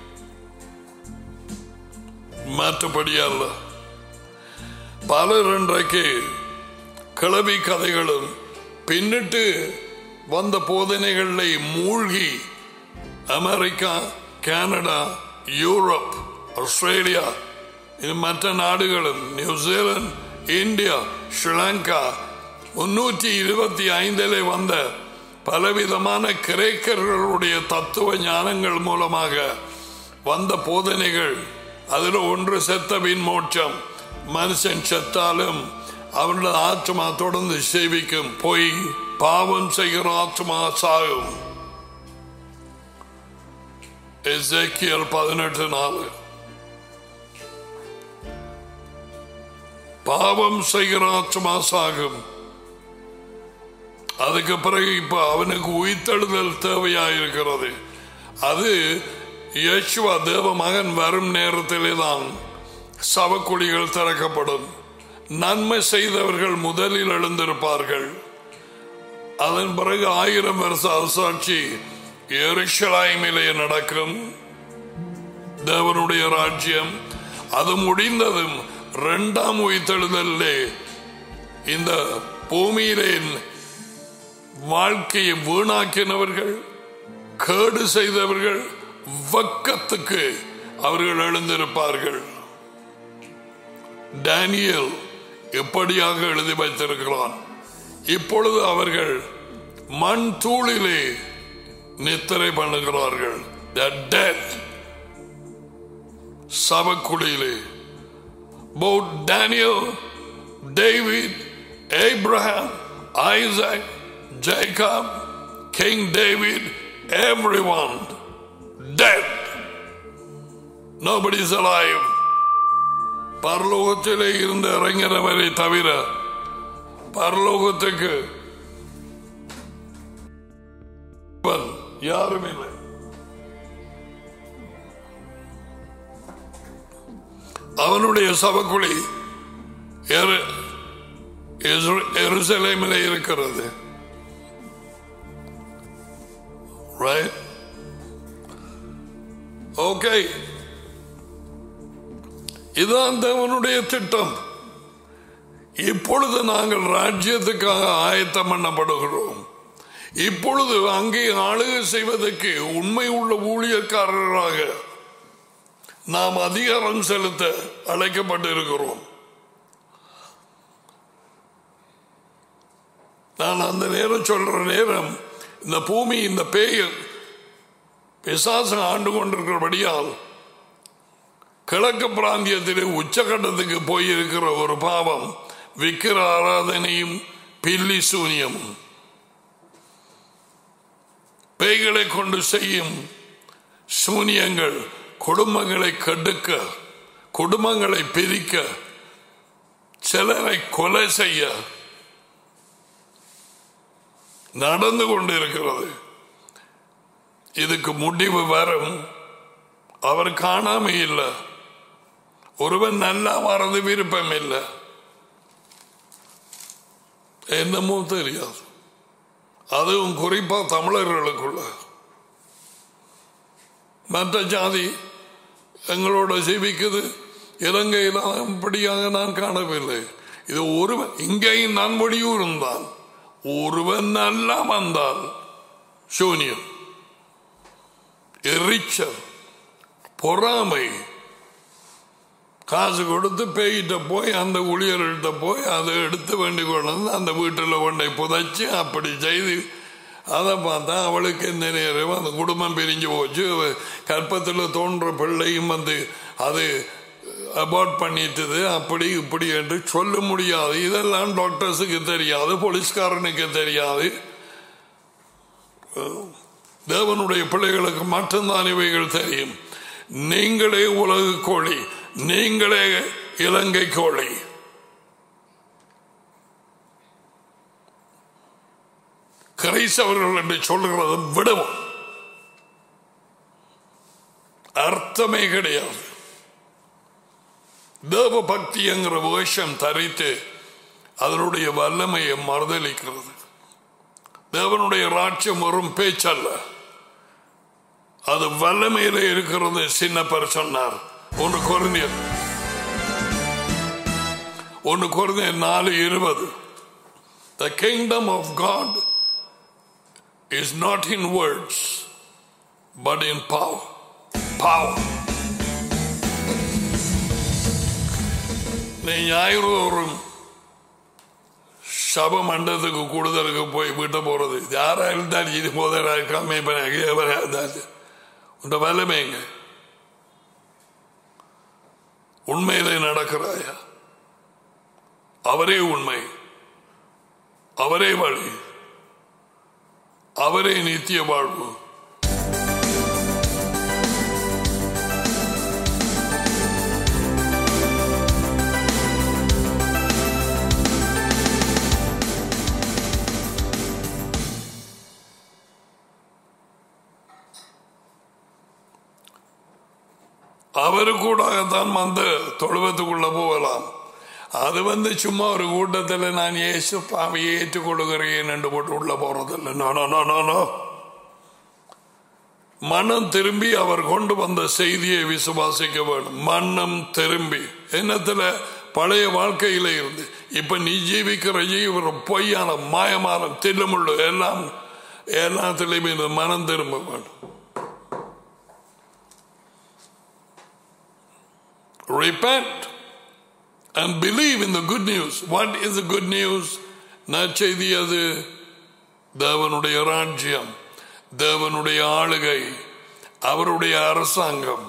மற்றபடி அல்ல பலர் இன்றைக்கு கிளவி கதைகளும் பின்னிட்டு வந்த போதனைகளை மூழ்கி அமெரிக்கா கனடா யூரோப் ஆஸ்திரேலியா இது மற்ற நாடுகளும் நியூசிலாந்து இந்தியா ஸ்ரீலங்கா முன்னூற்றி இருபத்தி ஐந்திலே வந்த பலவிதமான கிரேக்கர்களுடைய தத்துவ ஞானங்கள் மூலமாக வந்த போதனைகள் அதில் ஒன்று செத்தவின் மோட்சம் மனுஷன் செத்தாலும் அவனோட ஆத்மா தொடர்ந்து சேவிக்கும் பொய் பாவம் செய்கிற ஆத்மா சாகும் எசேக்கியல் பதினெட்டு நாலு பாவம் செய்கிற ஆத்மா சாகும் அதுக்கு பிறகு இப்ப அவனுக்கு உயிர்த்தெழுதல் தேவையாயிருக்கிறது அது யேசுவா தேவ மகன் வரும் நேரத்திலே தான் சவக்குழிகள் திறக்கப்படும் நன்மை செய்தவர்கள் முதலில் எழுந்திருப்பார்கள் அதன் பிறகு ஆயிரம் வருஷ அரசாட்சி எருஷலாய்மிலே நடக்கும் தேவனுடைய ராஜ்யம் அது முடிந்ததும் இரண்டாம் உயிர்த்தெழுதலே இந்த பூமியிலே வாழ்க்கையை வீணாக்கினவர்கள் கேடு செய்தவர்கள் வக்கத்துக்கு அவர்கள் எழுந்திருப்பார்கள் டேனியல் எப்படியாக எழுதி வைத்திருக்கிறான் இப்பொழுது அவர்கள் மண் தூளிலே நித்திரை பண்ணுகிறார்கள் சபக்குடியிலே both Daniel, David, Abraham, Isaac, Jacob, King David, everyone dead. Nobody is alive. பரலோகத்திலே இருந்து இறங்கினவரை தவிர பரலோகத்துக்கு இவன் யாரும் இல்லை அவனுடைய சவக்குழி எரு- எரு- எருசலேமிலே இருக்கிறது Right? Okay. இதுதான் தேவனுடைய திட்டம் இப்பொழுது நாங்கள் ராஜ்யத்துக்காக ஆயத்தம் பண்ணப்படுகிறோம் இப்பொழுது அங்கே ஆளுகை செய்வதற்கு உண்மை உள்ள ஊழியக்காரராக நாம் அதிகாரம் செலுத்த அழைக்கப்பட்டிருக்கிறோம் நான் அந்த நேரம் சொல்ற நேரம் இந்த பூமி இந்த பேய பிசாசம் ஆண்டு கொண்டிருக்கிறபடியால் கிழக்கு பிராந்தியத்திலே உச்சகட்டத்துக்கு போயிருக்கிற ஒரு பாவம் விக்கிர ஆராதனையும் பில்லி சூனியமும் பேய்களை கொண்டு செய்யும் சூனியங்கள் குடும்பங்களை கெடுக்க குடும்பங்களை பிரிக்க சிலரை கொலை செய்ய நடந்து கொண்டிருக்கிறது இதுக்கு முடிவு வரும் அவர் காணாம இல்லை ஒருவன் நல்லா வரது விருப்பம் இல்லை என்னமோ தெரியாது அதுவும் குறிப்பா தமிழர்களுக்குள்ள மற்ற ஜாதி எங்களோட ஜீவிக்குது இலங்கையில் அப்படியாக நான் காணவில்லை இது ஒருவன் இங்கேயும் நான் முடியூரும் தான் ஒருவன் நல்லா வந்தால் சூனியம் எரிச்சல் பொறாமை காசு கொடுத்து பேய்கிட்ட போய் அந்த ஊழியர்கிட்ட போய் அதை எடுத்து வேண்டி கொண்டு வந்து அந்த வீட்டில் கொண்டை புதைச்சு அப்படி செய்து அதை பார்த்தா அவளுக்கு எந்த நேரம் அந்த குடும்பம் பிரிஞ்சு போச்சு அவ கற்பத்தில் தோன்ற பிள்ளையும் வந்து அது அபார்ட் பண்ணிட்டது அப்படி இப்படி என்று சொல்ல முடியாது இதெல்லாம் டாக்டர்ஸுக்கு தெரியாது போலீஸ்காரனுக்கு தெரியாது தேவனுடைய பிள்ளைகளுக்கு மட்டும்தான் இவைகள் தெரியும் நீங்களே உலக கோழி நீங்களே இலங்கை கோழி கிரைஸ்தவர்கள் என்று சொல்லுகிறது விடவும் அர்த்தமே கிடையாது தேவ பக்தி என்கிற வேஷம் தரித்து அதனுடைய வல்லமையை மறுதளிக்கிறது தேவனுடைய ராட்சியம் வரும் பேச்சல்ல அது வல்லமையில இருக்கிறது சின்ன சொன்னார் ஒன்று குறைந்தர் ஒன்று குறைந்த நாலு இருபது The kingdom of God is not in words, but in power. Power. நீ ஞாயிறு தோறும் சப மண்டலத்துக்கு கூடுதலுக்கு போய் விட்டு போறது யாரா இருந்தாலும் இது போதரா இருக்காம இப்ப எவரா இருந்தாலும் உண்ட வல்லமைங்க உண்மையிலே நடக்கிறாயா அவரே உண்மை அவரே வழி அவரே நித்திய வாழ்வு அவரு கூடத்தான் வந்து தொழுவத்துக்குள்ள போகலாம் அது வந்து சும்மா ஒரு கூட்டத்தில் நான் இயேசு பாவையை ஏற்றுக்கொள்கிறேன் என்று போட்டு உள்ள போறதில்லை no no no no no மனம் திரும்பி அவர் கொண்டு வந்த செய்தியை விசுவாசிக்க வேண்டும் மனம் திரும்பி என்னத்துல பழைய வாழ்க்கையில இருந்து இப்ப நீ ஜீவிக்கிற ஜீவரம் பொய்யான மாயமான தில்லுமுள்ளு எல்லாம் எல்லாத்திலையும் இந்த மனம் திரும்ப வேண்டும் repent and believe in the good news. What is the good news? நற்செய்தி அது தேவனுடைய ராஜ்யம் தேவனுடைய ஆளுகை அவருடைய அரசாங்கம்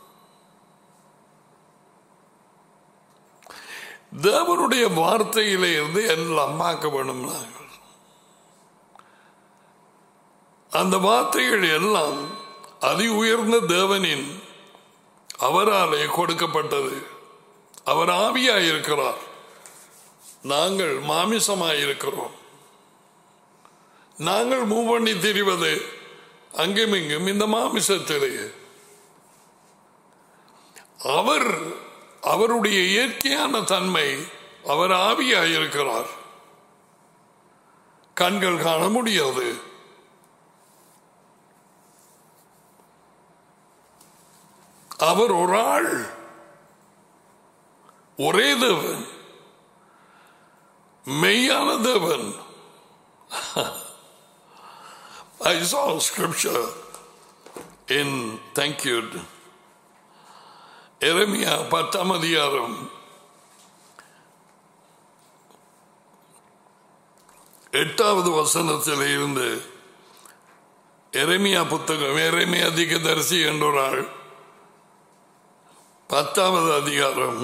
தேவனுடைய வார்த்தையில இருந்து எல்லாம் பார்க்க வேணும் நாங்கள் அந்த வார்த்தைகள் எல்லாம் அதி உயர்ந்த தேவனின் அவராலே கொடுக்கப்பட்டது அவர் ஆவியாயிருக்கிறார் நாங்கள் மாமிசமாயிருக்கிறோம் நாங்கள் மூவ் பண்ணி திரிவது அங்கும் இங்கும் இந்த மாமிசத்திலேயே அவர் அவருடைய இயற்கையான தன்மை அவர் ஆவியாயிருக்கிறார் கண்கள் காண முடியாது அவர் ஒரு ஆள் ஒரே தேவன் மெய்யான தேவன் I saw scripture in thank you எரமியா பத்தாம் அதிகாரம் எட்டாவது வசனத்தில் இருந்து எரமியா புத்தகம் எரமியா தரிசி என்ற ஒரு ஆள் பத்தாவது அதிகாரம்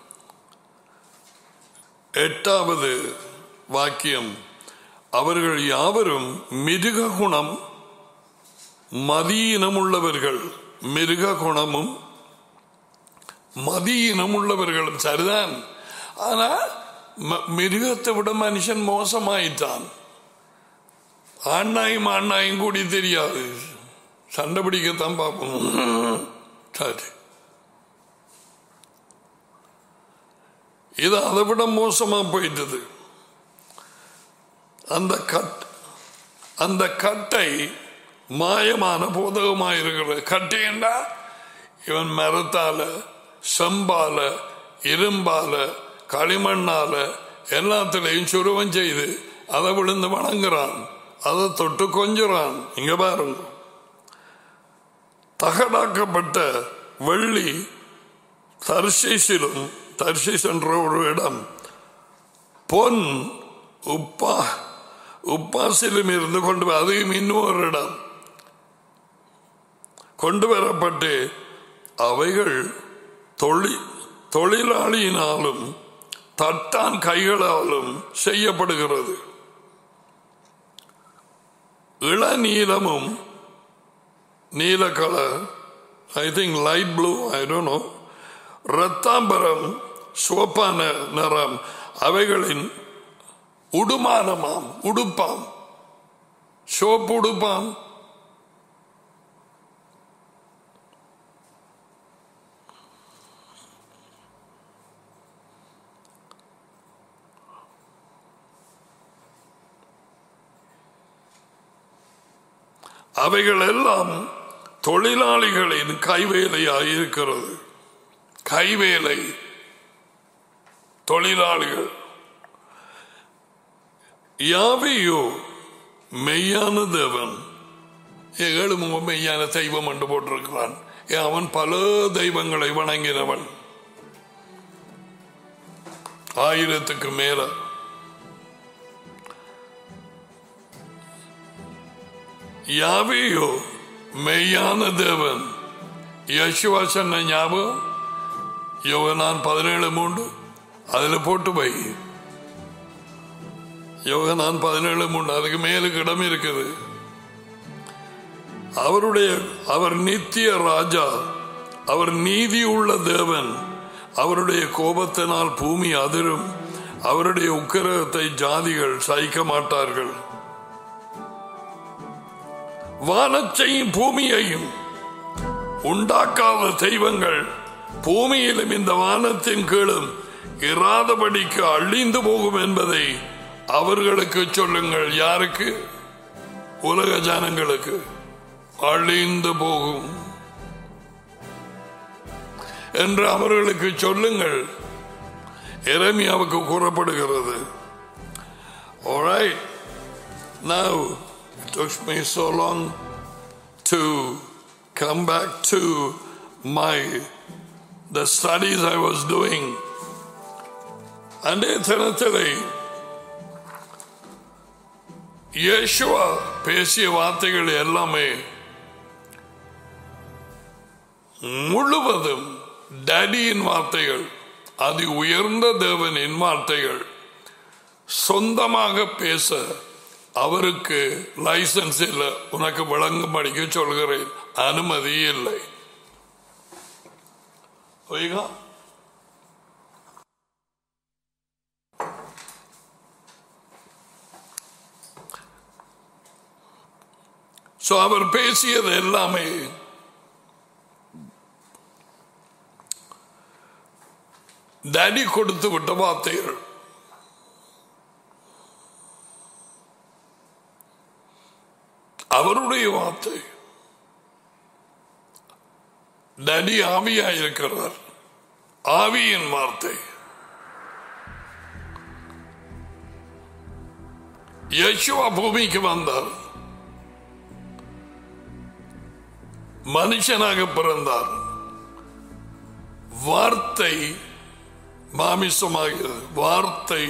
எட்டாவது வாக்கியம் அவர்கள் யாவரும் மிருக குணம் மதியினம் உள்ளவர்கள் மிருக குணமும் மதியினம் உள்ளவர்களும் சரிதான் ஆனா ம- மிருகத்தை விட மனுஷன் மோசமாயிட்டான் ஆண்ணாயும் ஆண்ணாயும் கூடி தெரியாது சண்டை பிடிக்கத்தான் பார்ப்போம் சரி இது அதை விட மோசமா போயிட்டது அந்த கட் அந்த கட்டை மாயமான போதகமாயிருக்கிற கட்டையண்டா இவன் மரத்தால செம்பால இரும்பால களிமண்ணால எல்லாத்திலையும் சுருவம் செய்து அதை விழுந்து வணங்குறான் அதை தொட்டு கொஞ்சுறான் இங்க பாருங்க தகடாக்கப்பட்ட வெள்ளி தர்ஷீசிலும் தர்ஷீஸ் என்ற ஒரு இடம் பொன் உப்பா உப்பாசிலும் இருந்து கொண்டு வ- அதையும் இன்னும் ஒரு இடம் கொண்டு வரப்பட்டு அவைகள் தொழில் தொழிலாளியினாலும் தட்டான் கைகளாலும் செய்யப்படுகிறது இளநீலமும் நீல colour I think light blue I don't know ரத்தாம்பரம் சிவப்பான நிறம் அவைகளின் உடுமானமாம் உடுப்பாம் சிவப்பு உடுப்பாம் அவைகள் எல்லாம் தொழிலாளிகளின் கைவேலையாய் இருக்கிறது கைவேலை தொழிலாளிகள் யாவையோ மெய்யான தேவன் ஏழு முகம் மெய்யான தெய்வம் என்று போட்டிருக்கிறான் ஏன் அவன் பல தெய்வங்களை வணங்கினவன் ஆயிரத்துக்கு மேல யாவையோ மெய்யான தேவன் யசுவா சொன்ன ஞாபகம் யோகனான் பதினேழு மூன்று அதுல போட்டு வை யோகனான் பதினேழு மூன்று அதுக்கு மேலுக்கு இடம் இருக்குது அவருடைய அவர் நித்திய ராஜா அவர் நீதி உள்ள தேவன் அவருடைய கோபத்தினால் பூமி அதிரும் அவருடைய உக்கிரகத்தை ஜாதிகள் சகிக்க மாட்டார்கள் வானத்தையும் பூமியையும் உண்டாக்காத தெய்வங்கள் பூமியிலும் இந்த வானத்தின் கீழும் இராதபடிக்கு அழிந்து போகும் என்பதை அவர்களுக்கு சொல்லுங்கள் யாருக்கு உலக ஜனங்களுக்கு அழிந்து போகும் என்று அவர்களுக்கு சொல்லுங்கள் எரமியாவுக்கு கூறப்படுகிறது Alright. Now, it took me so long to come back to my the studies I was doing. அன்றைய தினத்திலே இயேசுவா பேசிய வார்த்தைகள் எல்லாமே முழுவதும் டேடியின் வார்த்தைகள் அதி உயர்ந்த தேவனின் வார்த்தைகள் சொந்தமாக பேச அவருக்கு லைசன்ஸ் இல்லை உனக்கு விளங்கும்படிக்க சொல்கிறேன் அனுமதி இல்லை ஒய்கா சோ அவர் பேசியது எல்லாமே டடி கொடுத்து விட்ட வார்த்தைகள் அவருடைய வார்த்தை டடி ஆவியா இருக்கிறார் ஆவியின் வார்த்தை யசுவா பூமிக்கு வந்தார் மனுஷனாக பிறந்தார் வார்த்தை மாமிசமாகியது வார்த்தை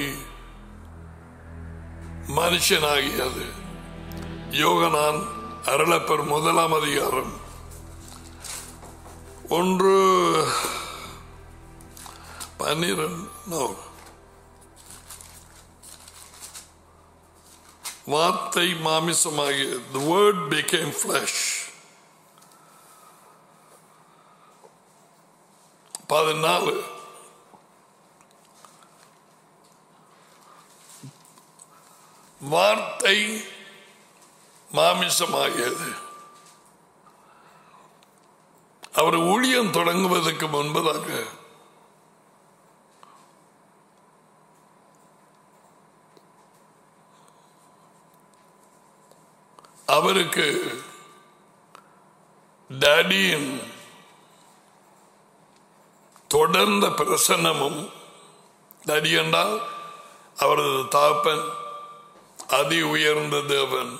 மனுஷனாகியது யோகனான் அருளப்பர் முதலாம் அதிகாரம் ஒன்று பன்னிரண்டு no. வார்த்தை மாமிசமாகிய the word became flesh பதினாலு வார்த்தை மாமிசமாகியது அவர் ஊழியம் தொடங்குவதற்கு முன்பதாக அவருக்கு டேடியின் தொடர்ந்த பிரசன்னமும் டடி என்றால் அவரது தாப்பன் அதி உயர்ந்த தேவன்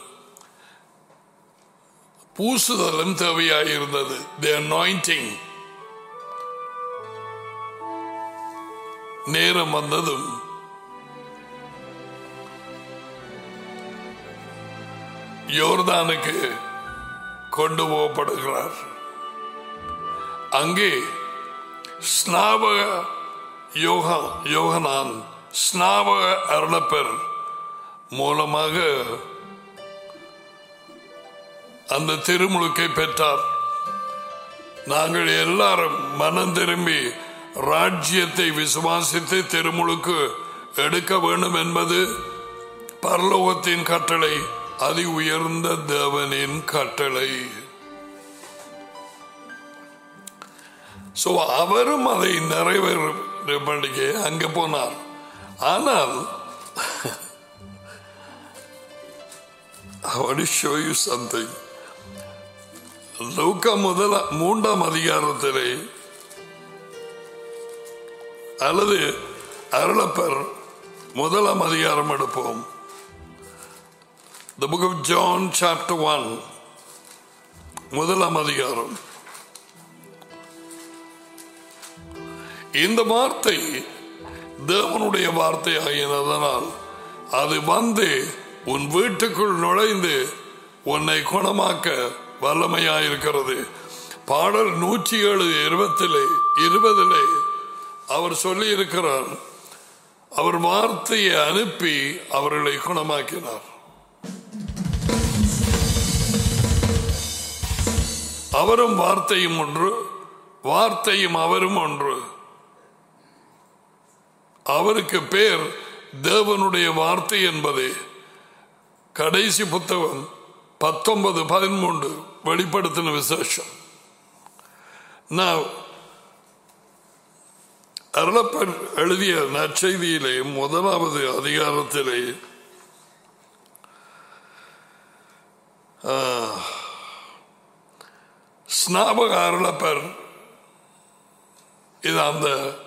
பூசுதலும் தேவையாயிருந்தது தி அனாயிண்டிங் நேரம் வந்ததும் யோர்தானுக்கு கொண்டு போகப்படுகிறார் அங்கே ஸ்நாபக யோகா யோகனான் ஸ்நாபக அருளப்பெர் மூலமாக அந்த திருமுழுக்கை பெற்றார் நாங்கள் எல்லாரும் மனம் திரும்பி ராஜ்யத்தை விசுவாசித்து திருமுழுக்கு எடுக்க வேண்டும் என்பது பரலோகத்தின் கட்டளை அதி உயர்ந்த தேவனின் கட்டளை சோ அவரும் அதை நிறைவேறும்படிக்கு அங்க போனார் ஆனால் I want to show you something. லூக்கா முதல மூன்றாம் அதிகாரத்திலே அல்லது அருளப்பர் முதலாம் அதிகாரம் எடுப்போம் The book of John chapter 1 முதலாம் அதிகாரம் இந்த வார்த்தை தேவனுடைய வார்த்தை ஆகியதனால் அது வந்து உன் வீட்டுக்குள் நுழைந்து உன்னை குணமாக்க வல்லமையாயிருக்கிறது பாடல் நூற்றி ஏழு இருபத்திலே இருபதிலே அவர் சொல்லி இருக்கிறார் அவர் வார்த்தையை அனுப்பி அவர்களை குணமாக்கினார் அவரும் வார்த்தையும் ஒன்று வார்த்தையும் அவரும் ஒன்று அவருக்கு பேர் தேவனுடைய வார்த்தை என்பதே கடைசி புத்தகம் பத்தொன்பது பதிமூன்று வெளிப்படுத்தின விசேஷம் நான் அருளப்பன் எழுதிய நற்செய்தியிலே முதலாவது அதிகாரத்திலே ஆ, ஸ்நாபக அருளப்பர் இது அந்த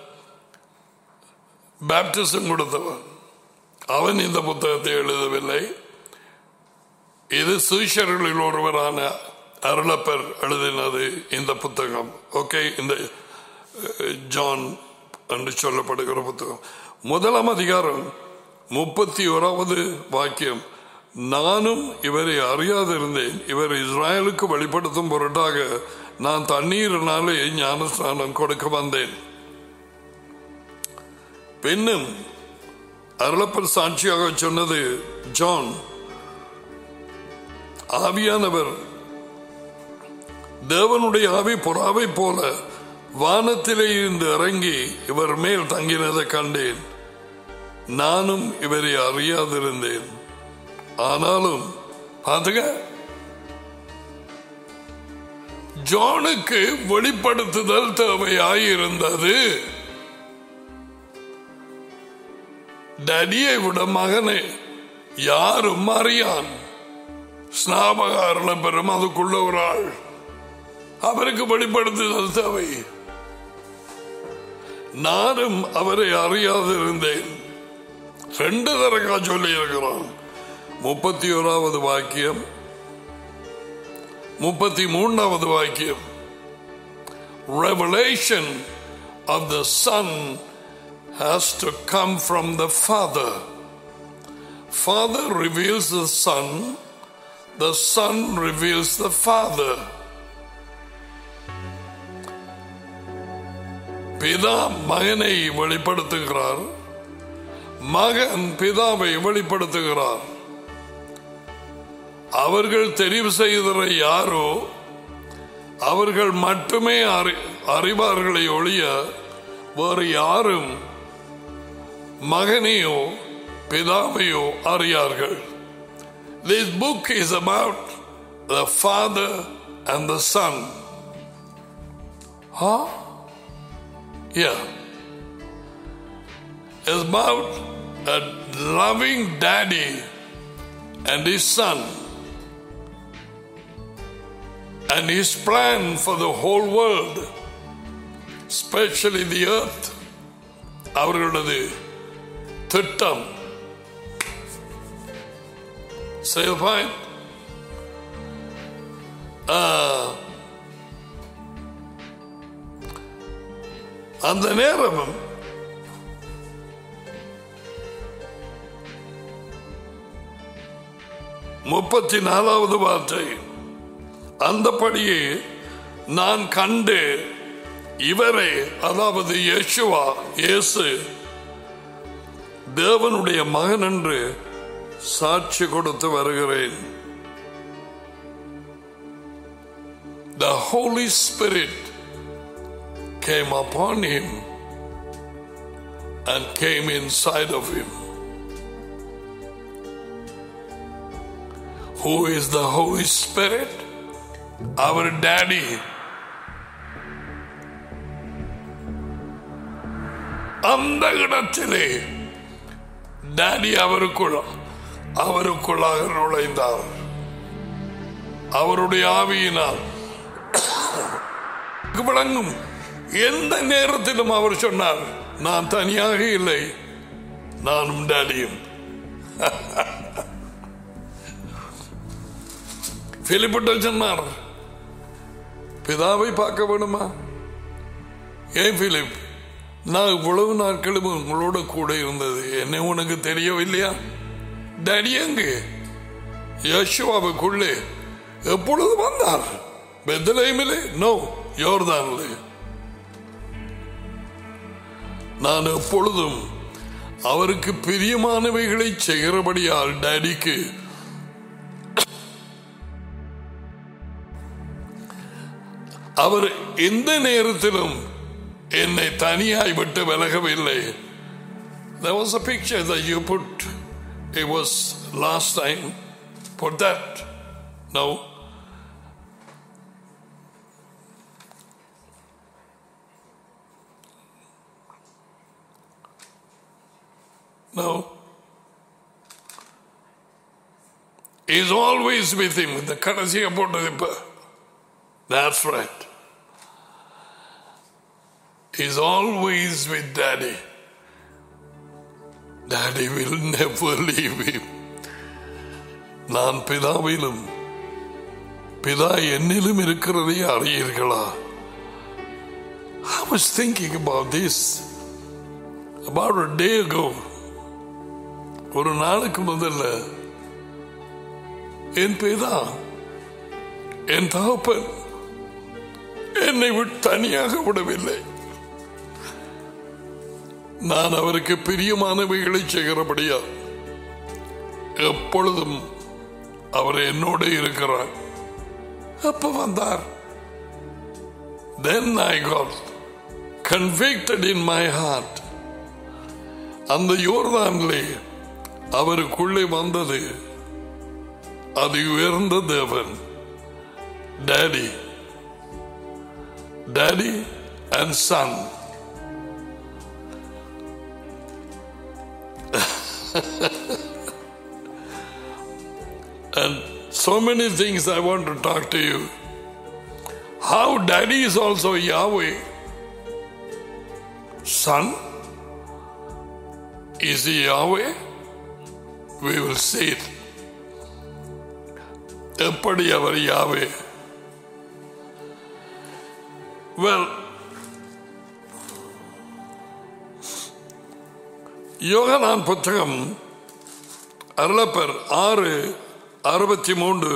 பேப்டிசம் கொடுத்தவன் அவன் இந்த புத்தகத்தை எழுதவில்லை இது சீஷர்களில் ஒருவரான அருளப்பர் எழுதினது இந்த புத்தகம் ஓகே இந்த அஹ், ஜான் என்று சொல்லப்படுகிற புத்தகம் முதலாம் அதிகாரம் முப்பத்தி ஓராவது வாக்கியம் நானும் இவரை அறியாதிருந்தேன் இவர் இஸ்ராயலுக்கு வெளிப்படுத்தும் பொருட்டாக நான் தண்ணீரினாலே ஞானஸ்நானம் கொடுக்க வந்தேன் பின்னும் அருளப்பர் சாட்சியாக சொன்னது ஜான் ஆவியானவர் தேவனுடைய ஆவி புறாவை போல வானத்திலே இருந்து இறங்கி இவர் மேல் தங்கினதை கண்டேன் நானும் இவரை அறியாதிருந்தேன் ஆனாலும் அதுக ஜானுக்கு வெளிப்படுத்துதல் தேவையாயிருந்தது டடியை விட மகனே யாரும் அறியான் ஸ்நாபகாரணம் பெறும் அதுக்குள்ள ஒரு ஆள் அவருக்கு வெளிப்படுத்துதல் தேவை நானும் அவரை அறியாதிருந்தேன் ரெண்டு தரக்கா சொல்லி இருக்கிறான் முப்பத்தி ஓராவது வாக்கியம் முப்பத்தி மூன்றாவது வாக்கியம் revelation of the son has to come from the father father reveals the son the son reveals the father பிதா மகனை வெளிப்படுத்துகிறார் மகன் பிதாவை வெளிப்படுத்துகிறார் அவர்கள் தெரிவு செய்கிற யாரோ அவர்கள் மட்டுமே அறி அறிவார்களை ஒழிய வேறு யாரும் மகனையோ பிதாவையோ அறியார்கள் This book is about the father and the son. Huh? Yeah. It's about a loving daddy and his son and his plan for the whole world, especially the earth. அவர்களது திட்டம் Say the point. Uh, அந்த நேரம் முப்பத்தி நாலாவது வார்த்தை அந்தபடியே நான் கண்டு இவரே அதாவது யேசுவா இயேசு தேவனுடைய மகன் என்று சாட்சி கொடுத்து வருகிறேன் The Holy Spirit came upon him and came inside of him. Who is the Holy Spirit? Our daddy. அந்த இடத்திலே டாடி அவருக்குள் அவருக்குள்ளாக நுழைந்தார் அவருடைய ஆவியினால் விளங்கும் எந்த நேரத்திலும் அவர் சொன்னார் நான் தனியாக இல்லை நானும் டாடியும் பிலிப்பிட்ட சொன்னார் பிதாவை பார்க்க வேணுமா ஏன் பிலிப் நான் இவ்வளவு நாட்களும் உங்களோட கூட இருந்தது என்ன உனக்கு தெரியவில்லையா டாடி எங்கு யசுவாவுக்குள்ளே எப்பொழுது வந்தார் பெத்தலைமிலே நோ யோர்தானிலே நான் எப்பொழுதும் அவருக்கு பிரியமானவைகளை செய்கிறபடியால் டாடிக்கு அவர் எந்த நேரத்திலும் என்னை தனியாய் விட்டு விலகவில்லை There was a picture that you put. It was last time. Put that. No. No. He's always with him. இந்த கடைசியை போட்டது இப்ப That's right. He's always with daddy. Daddy will never leave him. நான் பிதாவிலும் பிதா என்னிலும் இருக்கிறதை அறியீர்களா I was thinking about this about a day ago. ஒரு நாளுக்கு முதல்ல என் பிதா என் தகப்பன் என்னை விட்டு தனியாக விடவில்லை நான் அவருக்கு பிரியமானவைகளை செய்கிறபடியா எப்பொழுதும் அவர் என்னோட இருக்கிறார் அப்ப வந்தார் then I got convicted in my heart அந்த யோர்தானிலே அவருக்குள்ளே வந்தது அது உயர்ந்த தேவன் daddy daddy and son and so many things I want to talk to you. How daddy is also Yahweh. Son is he Yahweh? We will see it. எப்படி அவர் யாவே well யோகனான் புத்தகம் அருளப்பர் ஆறு அறுபத்தி மூன்று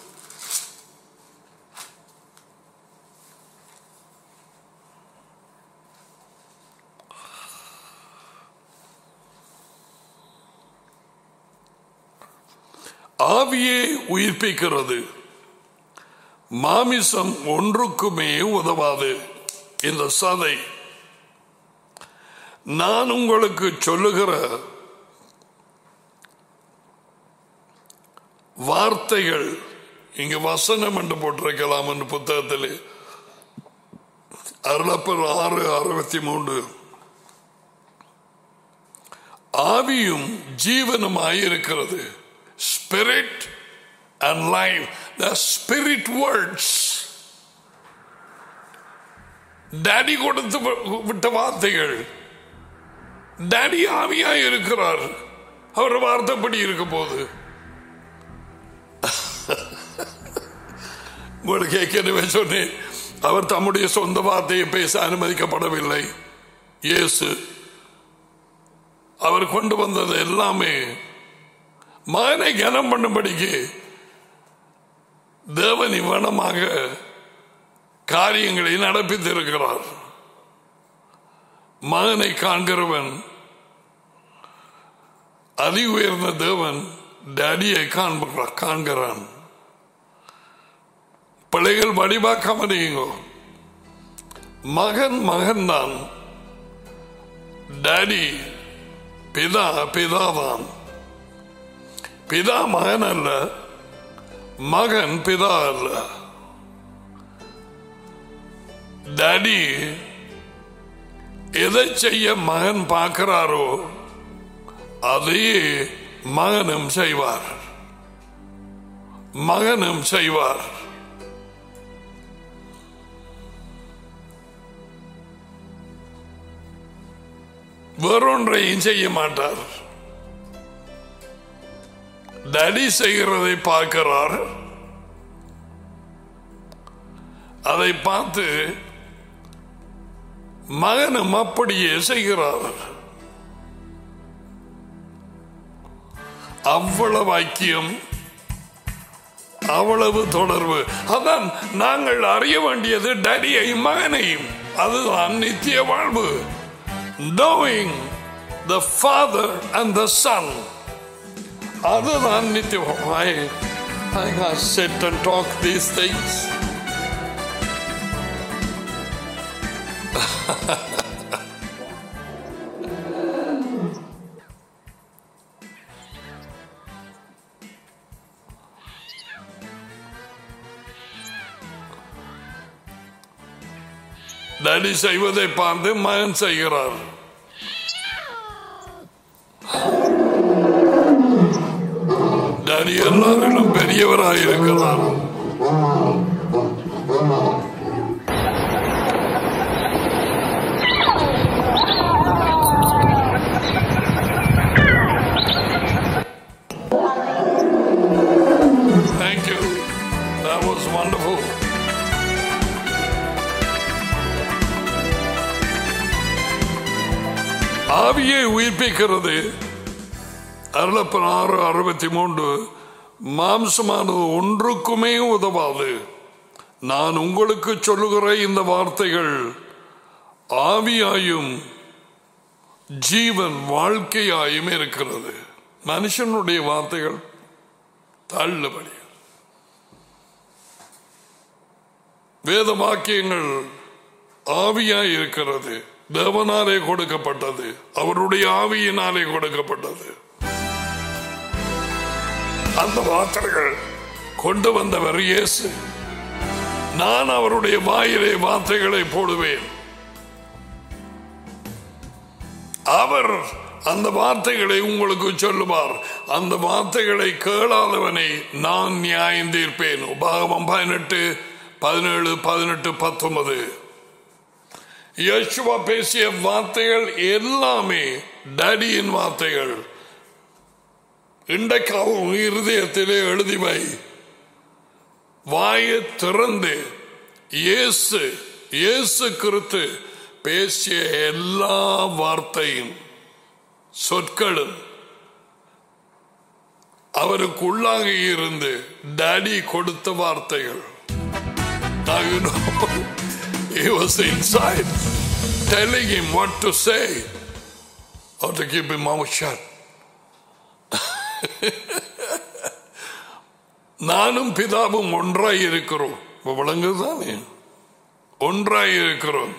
ஆவியே உயிர்ப்பிக்கிறது மாமிசம் ஒன்றுக்குமே உதவாது இந்த சதை நான் உங்களுக்கு சொல்லுகிற வார்த்தைகள் இங்கு வசனம் என்று போட்டிருக்கலாம் என்று புத்தகத்தில் அருளப்பர் ஆறு அறுபத்தி மூன்று ஆவியும் ஜீவனுமாய் இருக்கிறது spirit and life the spirit words daddy கொடுத்து விட்ட வார்த்தைகள் டாடி ஆவியாய் இருக்கிறார் அவர் வார்த்தைப்படி இருக்க போது உங்களுக்கு ஏற்கனவே சொன்னேன் அவர் தம்முடைய சொந்த வார்த்தையை பேச அனுமதிக்கப்படவில்லை இயேசு அவர் கொண்டு வந்தது எல்லாமே மகனை கனம் பண்ணும்படிக்கு தேவன் இவ்வனமாக காரியங்களை நடப்பித்திருக்கிறார் மகனை காண்கிறவன் அதி உயர்ந்த தேவன் டேடியை காண்கிறான் காண்கிறான் பிள்ளைகள் வடிவாக்காம நீங்கோ மகன் மகன் தான் டேடி பிதா பிதாதான் பிதா மகன் அல்ல மகன் பிதா அல்ல டாடி எதை செய்ய மகன் பார்க்கிறாரோ அதையே மகனும் செய்வார் மகனும் செய்வார் வேறொன்றையும் செய்ய மாட்டார் டடி செய்கிறதை பார்க்கிறார் அதை பார்த்து மகனும் அப்படியே செய்கிறார் அவ்வளவு ஐக்கியம் அவ்வளவு தொடர்பு அதான் நாங்கள் அறிய வேண்டியது டடியையும் மகனையும் அதுதான் நித்திய வாழ்வு knowing the father and the son அதுதான் நித்திய I, I have sit and talk these things daddy செய்வதை பார்த்து மகன் செய்கிறார் டடி எல்லாரிலும் பெரியவராக இருக்கிறார் Thank you. That was wonderful. ஆவியை உயிர்ப்பிக்கிறது அருளப்பன் ஆறு அறுபத்தி மூன்று மாம்சமானது ஒன்றுக்குமே உதவாது நான் உங்களுக்கு சொல்லுகிற இந்த வார்த்தைகள் ஆவியாயும் ஜீவன் வாழ்க்கையாயும் இருக்கிறது மனுஷனுடைய வார்த்தைகள் தள்ளுபடி வேத வாக்கியங்கள் ஆவியாய் இருக்கிறது தேவனாலே கொடுக்கப்பட்டது அவருடைய ஆவியினாலே கொடுக்கப்பட்டது அந்த வார்த்தைகள் கொண்டு வந்தவர் இயேசு நான் அவருடைய வாயிலே வார்த்தைகளை போடுவேன் அவர் அந்த வார்த்தைகளை உங்களுக்கு சொல்லுவார் அந்த வார்த்தைகளை கேளாதவனை நான் நியாயம் தீர்ப்பேன் உபாகமம் பதினெட்டு பதினேழு பதினெட்டு பத்தொன்பது யேசுவா பேசிய வார்த்தைகள் எல்லாமே டேடியின் வார்த்தைகள் இன்றைக்காவும் இருதயத்திலே எழுதி வை வாயை திறந்து இயேசு இயேசு கிறிஸ்து பேசிய எல்லா வார்த்தையும் சொற்களும் அவருக்குள்ளாக இருந்து டாடி கொடுத்த வார்த்தைகள் Now you know, he was inside telling him what to say or to keep his mouth shut. நானும் பிதாவும் ஒன்றாய் இருக்கிறோம் இப்ப விளங்குதானே ஒன்றாய் இருக்கிறோம்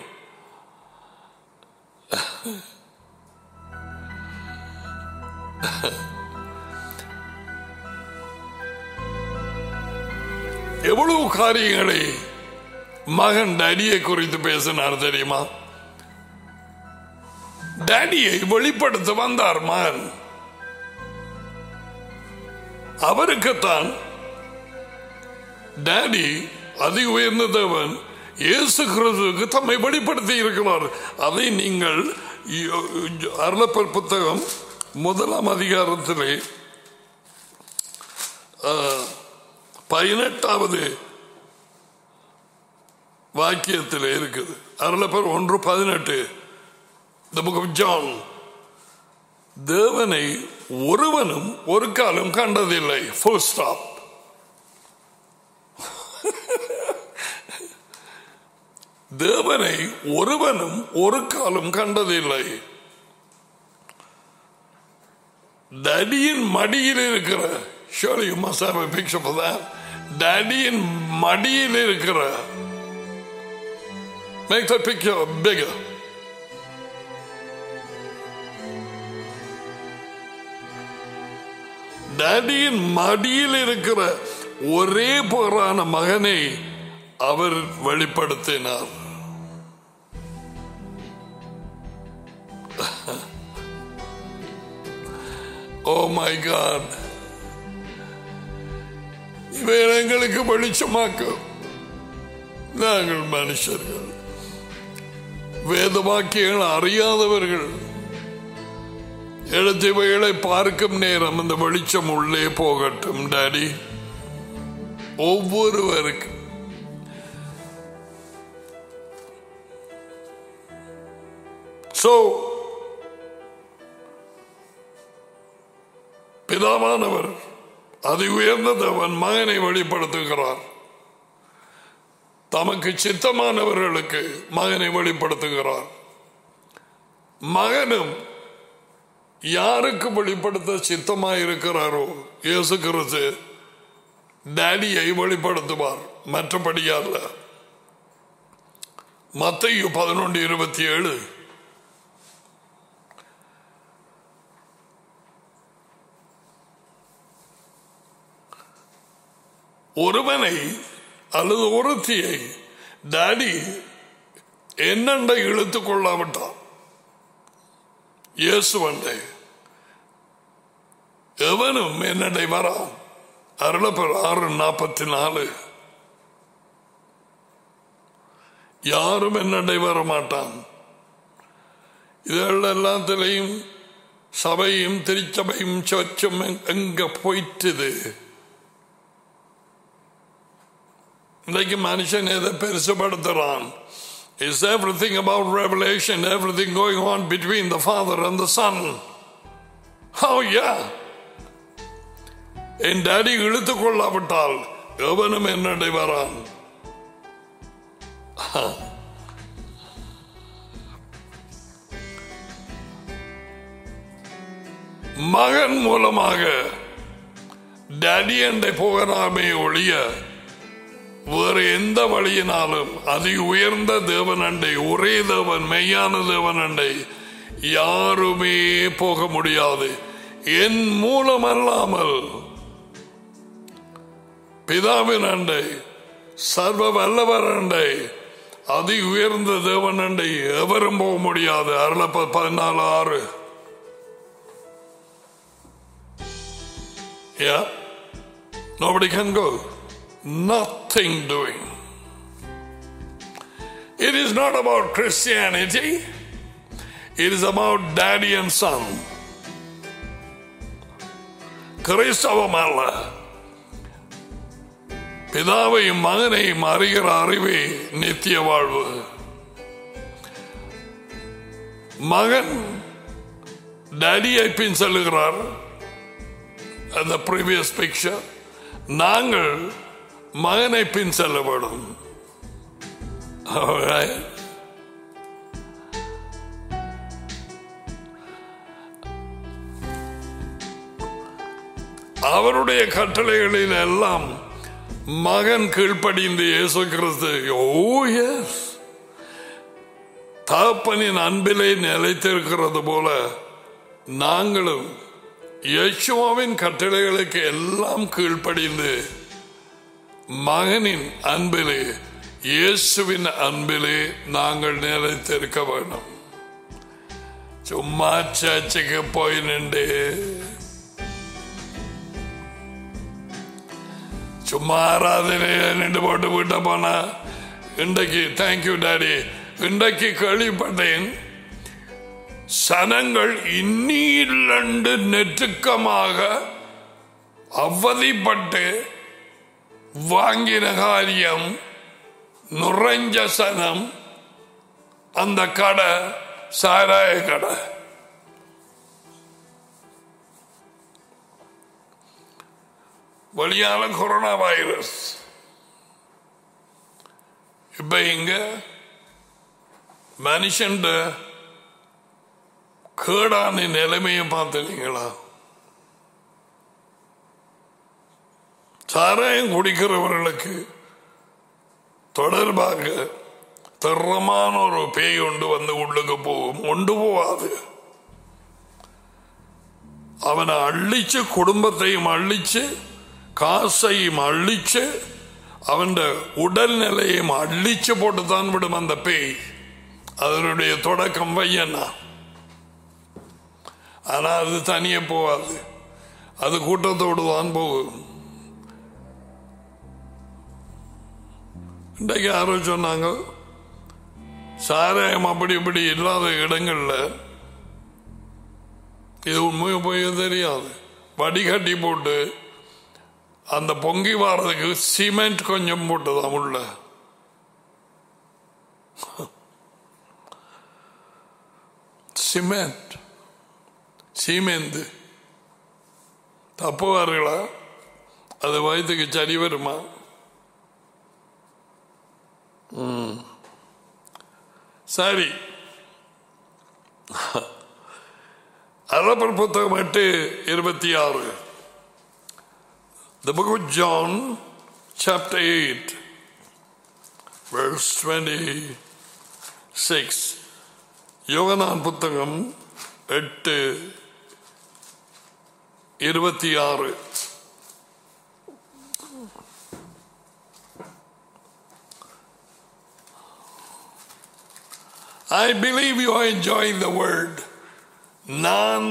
எவ்வளவு காரியங்களை மகன் டேடியை குறித்து பேசினார் தெரியுமா டேடியை வெளிப்படுத்த வந்தார் மகன் அவருக்குத்தான் டேடி அதி உயர்ந்த தேவன் இயேசு கிறிஸ்துவுக்கு தம்மை வெளிப்படுத்தி இருக்கிறார் அதை நீங்கள் அருளப்பர் புத்தகம் முதலாம் அதிகாரத்திலே பதினெட்டாவது வாக்கியத்தில் இருக்குது அருளப்பர் ஒன்று பதினெட்டு The book of John தேவனை ஒருவனும் ஒரு காலம் கண்டதில்லை full stop தேவனை ஒருவனும் ஒரு காலம் கண்டதில்லை டடியின் மடியில் இருக்கிற Surely you must have a picture for that. டடியின் மடியில் இருக்கிற Make that picture bigger. டேடியின் மடியில் இருக்கிற ஒரே போரான மகனை அவர் வெளிப்படுத்தினார் ஓ மை காட் இவர் எங்களுக்கு வெளிச்சமாக்கும் நாங்கள் மனுஷர்கள் வேத வாக்கியங்கள் அறியாதவர்கள் எழுத்தவைகளை பார்க்கும் நேரம் இந்த வெளிச்சம் உள்ளே போகட்டும் டாடி ஒவ்வொருவருக்கு சோ பிதாவானவர் அது உயர்ந்த தேவன் மகனை வெளிப்படுத்துகிறார் தமக்கு சித்தமானவர்களுக்கு மகனை வெளிப்படுத்துகிறார் மகனும் யாருக்கு வெளிப்படுத்த சித்தமாயிருக்கிறாரோ இயேசு கிறிஸ்து டேடியை வெளிப்படுத்துவார் மற்றபடி அல்ல மத்தையு பதினொன்று இருபத்தி ஏழு ஒருவனை அல்லது ஒருத்தியை டாடி என்னண்டை இழுத்துக் கொள்ளாவிட்டான் இயேசுவண்டை எவனும் என்னடை வரான் அருளப்பர் ஆறு நாற்பத்தி நாலு யாரும் என்னடை வர மாட்டான் இதெல்லாம் எல்லாத்திலையும் சபையும் திருச்சபையும் சொச்சம் எங்க போயிட்டுது இன்றைக்கு மனுஷன் எதை பெருசுபடுத்துறான் Is everything about revelation, everything going on between the Father and the Son? Oh, yeah. என் டாடி இழுத்துக் கொள்ளாவிட்டால் எவனும் என்னடை வரான் மகன் மூலமாக டேடி அண்டை போகலாமே ஒழிய வேறு எந்த வழியினாலும் அதி உயர்ந்த தேவன் அண்டை ஒரே தேவன் மெய்யான தேவன் அண்டை யாருமே போக முடியாது என் மூலம் அல்லாமல் பிதாவின் அண்டை சர்வ வல்லவர் அண்டை அதி உயர்ந்த தேவன் அண்டை எவரும் போக முடியாது அருளப்ப பதினாலு ஆறு Yeah. Nobody can go. Nothing doing. It is not about Christianity. It is about daddy and son. கிறிஸ்தவம் அல்ல பிதாவையும் மகனையும் அறிகிற அறிவே நித்திய வாழ்வு மகன் டேடியை பின் செல்லுகிறார் அந்த ப்ரீவியஸ் பிக்சர் நாங்கள் மகனை பின் செல்ல வேண்டும் Alright? அவருடைய கட்டளைகளில் எல்லாம் மகன் கீழ்ப்படிந்து இயேசு கிறிஸ்து ஓ எஸ் தகப்பனின் அன்பிலே நிலைத்திருக்கிறது போல நாங்களும் யேசுவாவின் கட்டளைகளுக்கு எல்லாம் கீழ்ப்படிந்து மகனின் அன்பிலே இயேசுவின் அன்பிலே நாங்கள் நிலைத்திருக்க வேண்டும் சும்மா சர்ச்சுக்கு போய் நின்று சும்மா ஆராதனையில நின்று போட்டு விட்ட போனா இன்றைக்கு தேங்க்யூ டாடி இன்றைக்கு கேள்விப்பட்டேன் சனங்கள் இன்னிரண்டு நெருக்கமாக அவதிப்பட்டு வாங்கின காரியம் நுழைஞ்ச சனம் அந்த கடை சாராய கடை வழியால கொரோனா வைரஸ் இப்ப இங்க மனுஷன் கேடான நிலைமையை பார்த்துட்டீங்களா சாராயம் குடிக்கிறவர்களுக்கு தொடர்பாக திறமான ஒரு பேய் ஒன்று வந்து உள்ளுக்கு போகும் கொண்டு போவாது அவனை அள்ளிச்சு குடும்பத்தையும் அள்ளிச்சு காசையும் அள்ளிச்சு அவன் உடல்நிலையும் அள்ளிச்சு போட்டுத்தான் விடும் அந்த பேய் அதனுடைய தொடக்கம் பையனா ஆனா அது தனியே போகாது அது கூட்டத்தோடு தான் போகும் இன்றைக்கு யாரோ சொன்னாங்க சாராயம் அப்படி இப்படி இல்லாத இடங்கள்ல இது உண்மையை போய் தெரியாது வடிகட்டி போட்டு அந்த பொங்கி வாரதுக்கு சிமெண்ட் கொஞ்சம் போட்டுதான் உள்ள சிமெண்ட் சீமேந்து தப்புவார்களா அது வயதுக்கு சரி வருமா ம். சரி அரபர் புத்தகம் எட்டு இருபத்தி ஆறு The book of John, chapter 8, verse 26. யோகனான் புத்தகம் எட்டு இருபத்தி ஆறு I believe you are enjoying the word. நான்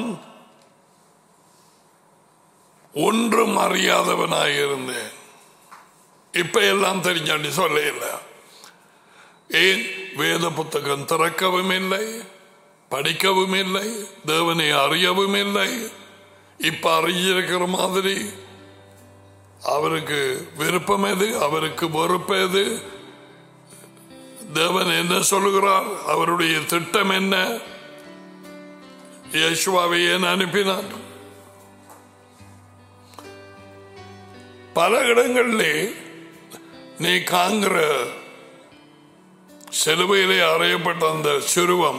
ஒன்றும் அறியாதவனாக இருந்தேன் இப்ப எல்லாம் தெரிஞ்சாண்டி சொல்ல இல்லை ஏன் வேத புத்தகம் திறக்கவும் இல்லை படிக்கவும் இல்லை தேவனை அறியவும் இல்லை இப்ப அறிஞ்சிருக்கிற மாதிரி அவருக்கு விருப்பம் எது அவருக்கு வெறுப்பு எது தேவன் என்ன சொல்லுகிறார் அவருடைய திட்டம் என்ன யேசுவாவை ஏன் அனுப்பினார் பல இடங்களிலே நீ காங்கிற சிலுவையிலே அறையப்பட்ட அந்த சிறுவம்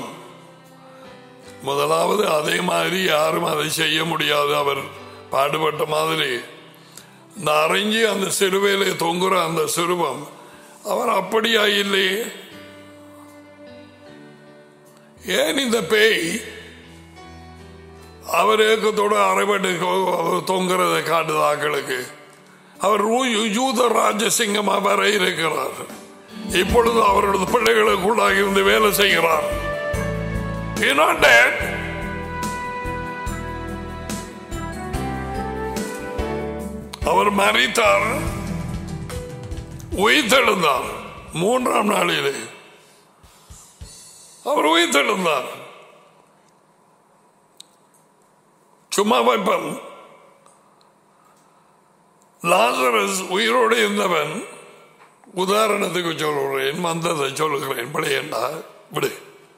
முதலாவது அதே மாதிரி யாரும் அதை செய்ய முடியாது அவர் பாடுபட்ட மாதிரி இந்த அரைஞ்சி அந்த சிறுவையிலே தொங்குற அந்த சிறுவம் அவர் அப்படியா இல்லையே ஏன் இந்த பேய் அவர் ஏக்கத்தோட அரைபட்டு தொங்குறதை காட்டுது ஆக்களுக்கு அவர் ரூ- யூத ராஜசிங்கமா வர இருக்கிறார் இப்பொழுது அவரது பிள்ளைகளுக்குள்ளாக இருந்து வேலை செய்கிறார் He not dead. அவர் மறித்தார் உயிர்த்தெழுந்தார் மூன்றாம் நாளிலே அவர் உயிர்த்தெழுந்தார் சும்மா வைப்பன் லாசரஸ் உயிரோடு இருந்தவன் உதாரணத்துக்கு சொல்லுகிறேன் வந்ததை சொல்லுகிறேன் பிள்ளையண்டா விடு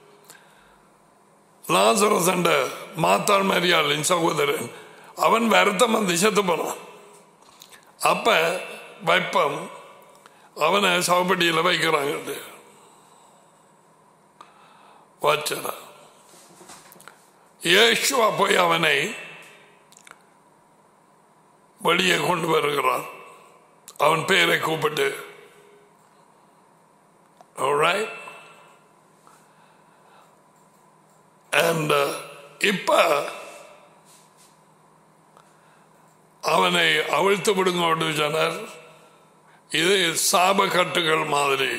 லாசரஸ் என்ற மாத்தாள் மரியாளின் சகோதரன் அவன் வருத்தம் வந்து செத்து போனான் அப்ப வைப்பம் அவனை சவப்பட்டியில் வைக்கிறாங்க வச்சன இயேசுவா போய் அவனை வெளியே கொண்டு வருகிறான் அவன் பேரை கூப்பிட்டு Alright? And uh, இப்ப அவனை அவிழ்த்து விடுங்க அப்படின்னு சொன்னார் இது சாபக்கட்டுகள் மாதிரி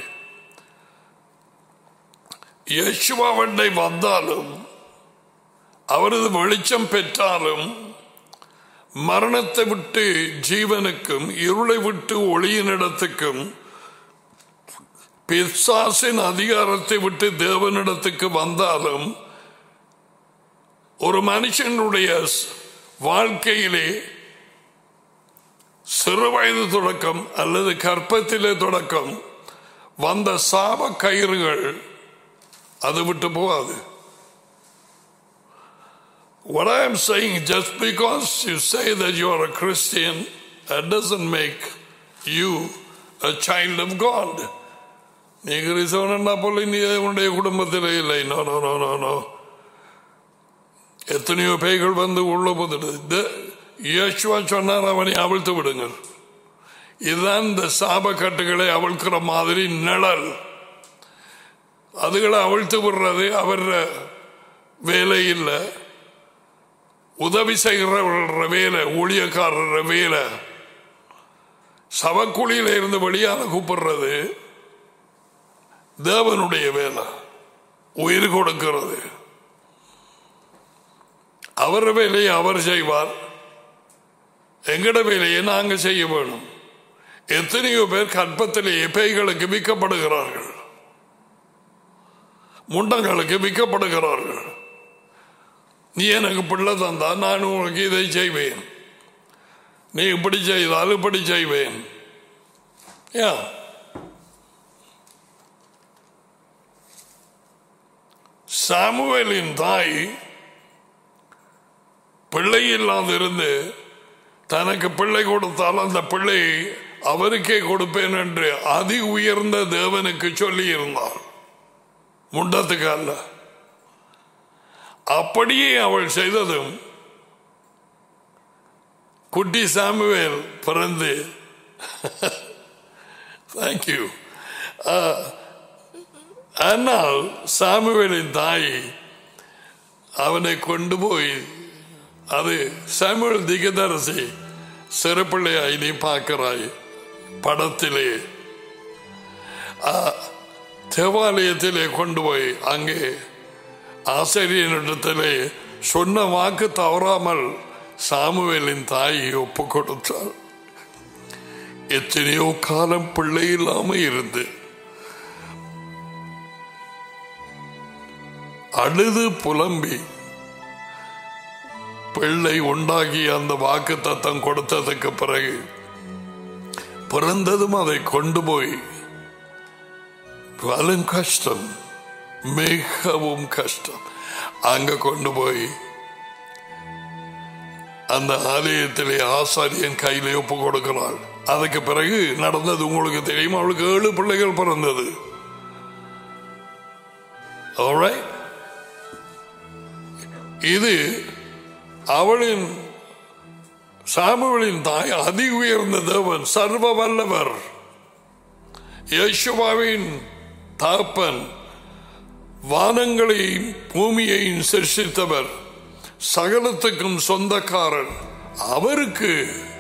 யேசுவாவண்டை வந்தாலும் அவரது வெளிச்சம் பெற்றாலும் மரணத்தை விட்டு ஜீவனுக்கும் இருளை விட்டு ஒளியினிடத்துக்கும் பிசாசின் அதிகாரத்தை விட்டு தேவனிடத்துக்கு வந்தாலும் ஒரு மனுஷனுடைய ஸ்- வாழ்க்கையிலே சிறு வயது தொடக்கம் அல்லது கற்பத்திலே தொடக்கம் வந்த சாப கயிறுகள் அது விட்டு போகாது What I am saying, just because you say that you are a Christian, that doesn't make you a child of God. நீ கிறிஸ்தவனா போல நீ உன்னுடைய குடும்பத்தில் இல்லை no no no no no எத்தனையோ பேய்கள் வந்து உள்ள போதுட்டு இயேசுவா சொன்னார் அவனை அவிழ்த்து விடுங்கள் இதுதான் இந்த சாபக்கட்டுகளை அவிழ்க்கிற மாதிரி நிழல் அதுகளை அவிழ்த்து விடுறது அவர் வேலை இல்லை உதவி செய்கிற வேலை ஊழியக்காரர் வேலை சவக்குழியில இருந்து வெளியான கூப்பிடுறது தேவனுடைய வேலை உயிர் கொடுக்கிறது அவர் வேலையை அவர் செய்வார் எங்கட வேலையை நாங்க செய்ய வேணும் எத்தனையோ பேர் கற்பத்திலேயே பேய்களுக்கு விற்கப்படுகிறார்கள் முண்டங்களுக்கு விற்கப்படுகிறார்கள் நீ எனக்கு பிள்ளை தந்தா நான் உனக்கு இதை செய்வேன் நீ இப்படி செய்தால் இப்படி செய்வேன் யா சாமுவேலின் தாய் பிள்ளை இல்லாது இருந்து தனக்கு பிள்ளை கொடுத்தால் அந்த பிள்ளை அவருக்கே கொடுப்பேன் என்று அதி உயர்ந்த தேவனுக்கு சொல்லி இருந்தார் முண்டத்துக்கு அல்ல அப்படியே அவள் செய்ததும் குட்டி சாமுவேல் பிறந்து தேங்க்யூ ஆனால் சாமுவேலின் தாய் அவனை கொண்டு போய் அது சாமுவேல் திகதரசி சிறப்பிள்ளையாய் நீ பார்க்கிறாய் படத்திலே ஆ, தேவாலயத்திலே கொண்டு போய் அங்கே ஆசிரியனிடத்திலே சொன்ன வாக்கு தவறாமல் சாமுவேலின் தாயை ஒப்பு கொடுத்தாள் எத்தனையோ காலம் பிள்ளை இல்லாம இருந்து அழுது புலம்பி பிள்ளை உண்டாகி அந்த வாக்கு தத்தம் கொடுத்ததுக்கு பிறகு பிறந்ததும் அதை கொண்டு போய் பலும் கஷ்டம் மிகவும் கஷ்டம் அங்க கொண்டு போய் அந்த ஆலயத்திலே ஆசாரியன் கையிலே ஒப்பு கொடுக்கிறாள் அதுக்கு பிறகு நடந்தது உங்களுக்கு தெரியும் அவளுக்கு ஏழு பிள்ளைகள் பிறந்தது Alright? இது அவளின் சாமுவேலின் தாய் அதி உயர்ந்த தேவன் சர்வ வல்லவர் யேசுவாவின் தாப்பன் வானங்களையும் பூமியையும் சிருஷ்டித்தவர் சகலத்துக்கும் சொந்தக்காரன் அவருக்கு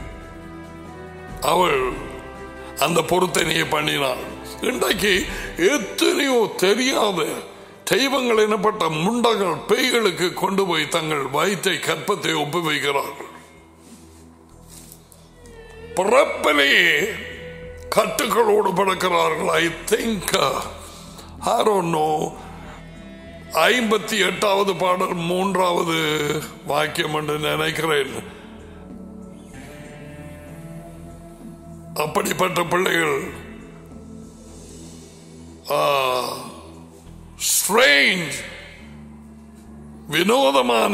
அவள் அந்த பொருத்தனையை பண்ணினாள் இன்றைக்கு எத்தனையோ தெரியாத தெய்வங்கள் எனப்பட்ட முண்டங்கள் பேய்களுக்கு கொண்டு போய் தங்கள் வயிற்றை கற்பத்தை ஒப்பு வைக்கிறார்கள் பிறப்பிலேயே கட்டுகளோடு பறக்கிறார்கள் ஐ திங்க் நோ ஐம்பத்தி எட்டாவது பாடல் மூன்றாவது வாக்கியம் என்று நினைக்கிறேன் அப்படிப்பட்ட பிள்ளைகள் ஸ்ட்ரேஞ்ச் வினோதமான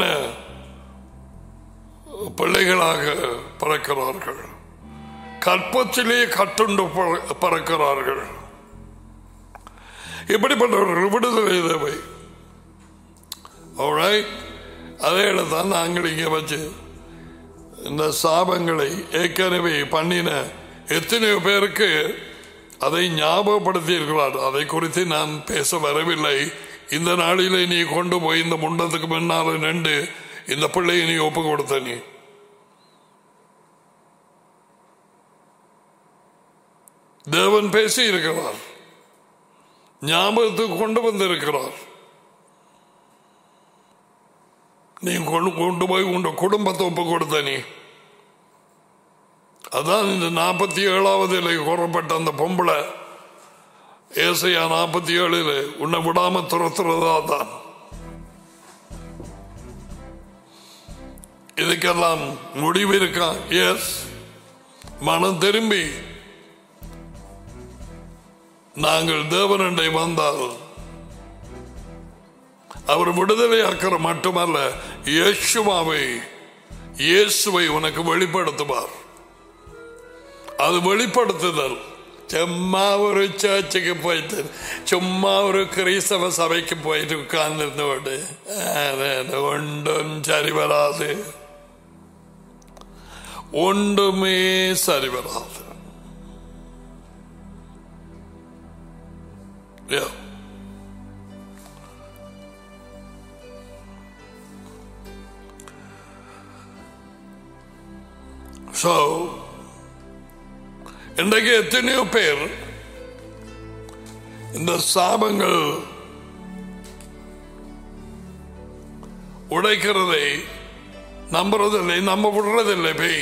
பிள்ளைகளாக பிறக்கிறார்கள் கற்பத்திலே கட்டுண்டு பற- பறக்கிறார்கள் இப்படிப்பட்டவர்கள் விடுதலை தேவை Alright? அதே தான் நாங்கள் இங்கே வச்சு இந்த சாபங்களை ஏற்கனவே பண்ணின எத்தனையோ பேருக்கு அதை ஞாபகப்படுத்தியிருக்கிறார் அதை குறித்து நான் பேச வரவில்லை இந்த நாளிலே நீ கொண்டு போய் இந்த முண்டத்துக்கு முன்னால் நின்று இந்த பிள்ளையை நீ ஒப்பு கொடுத்த நீ தேவன் பேசி இருக்கிறார் ஞாபகத்துக்கு கொண்டு வந்திருக்கிறார் நீ கொண்டு கொண்டு போய் உன் குடும்பத்தை ஒப்பு கொடுத்த நீ அதான் இந்த நாற்பத்தி ஏழாவது கூறப்பட்ட அந்த பொம்பளை ஏசையா நாற்பத்தி ஏழுல உன்னை விடாம துரத்துறதா தான் இதுக்கெல்லாம் முடிவு இருக்கா எஸ் மனம் திரும்பி நாங்கள் தேவனண்டை வந்தால் அவர் விடுதலையாக்கிற மட்டுமல்ல இயேசுவாவை இயேசுவை உனக்கு வெளிப்படுத்துவார் அது வெளிப்படுத்துதல் சும்மா ஒரு சர்ச்சுக்கு போயிட்டு சும்மா ஒரு கிறிஸ்தவ சபைக்கு போயிட்டு உட்கார்ந்துருந்தோடு ஒன்றும் சரி வராது ஒன்றுமே சரி வராது Yeah. So, இன்றைக்கு எத்தனையோ பேர் இந்த சாபங்கள் உடைக்கிறதை நம்புறதில்லை நம்ப விடுறதில்லை பேய்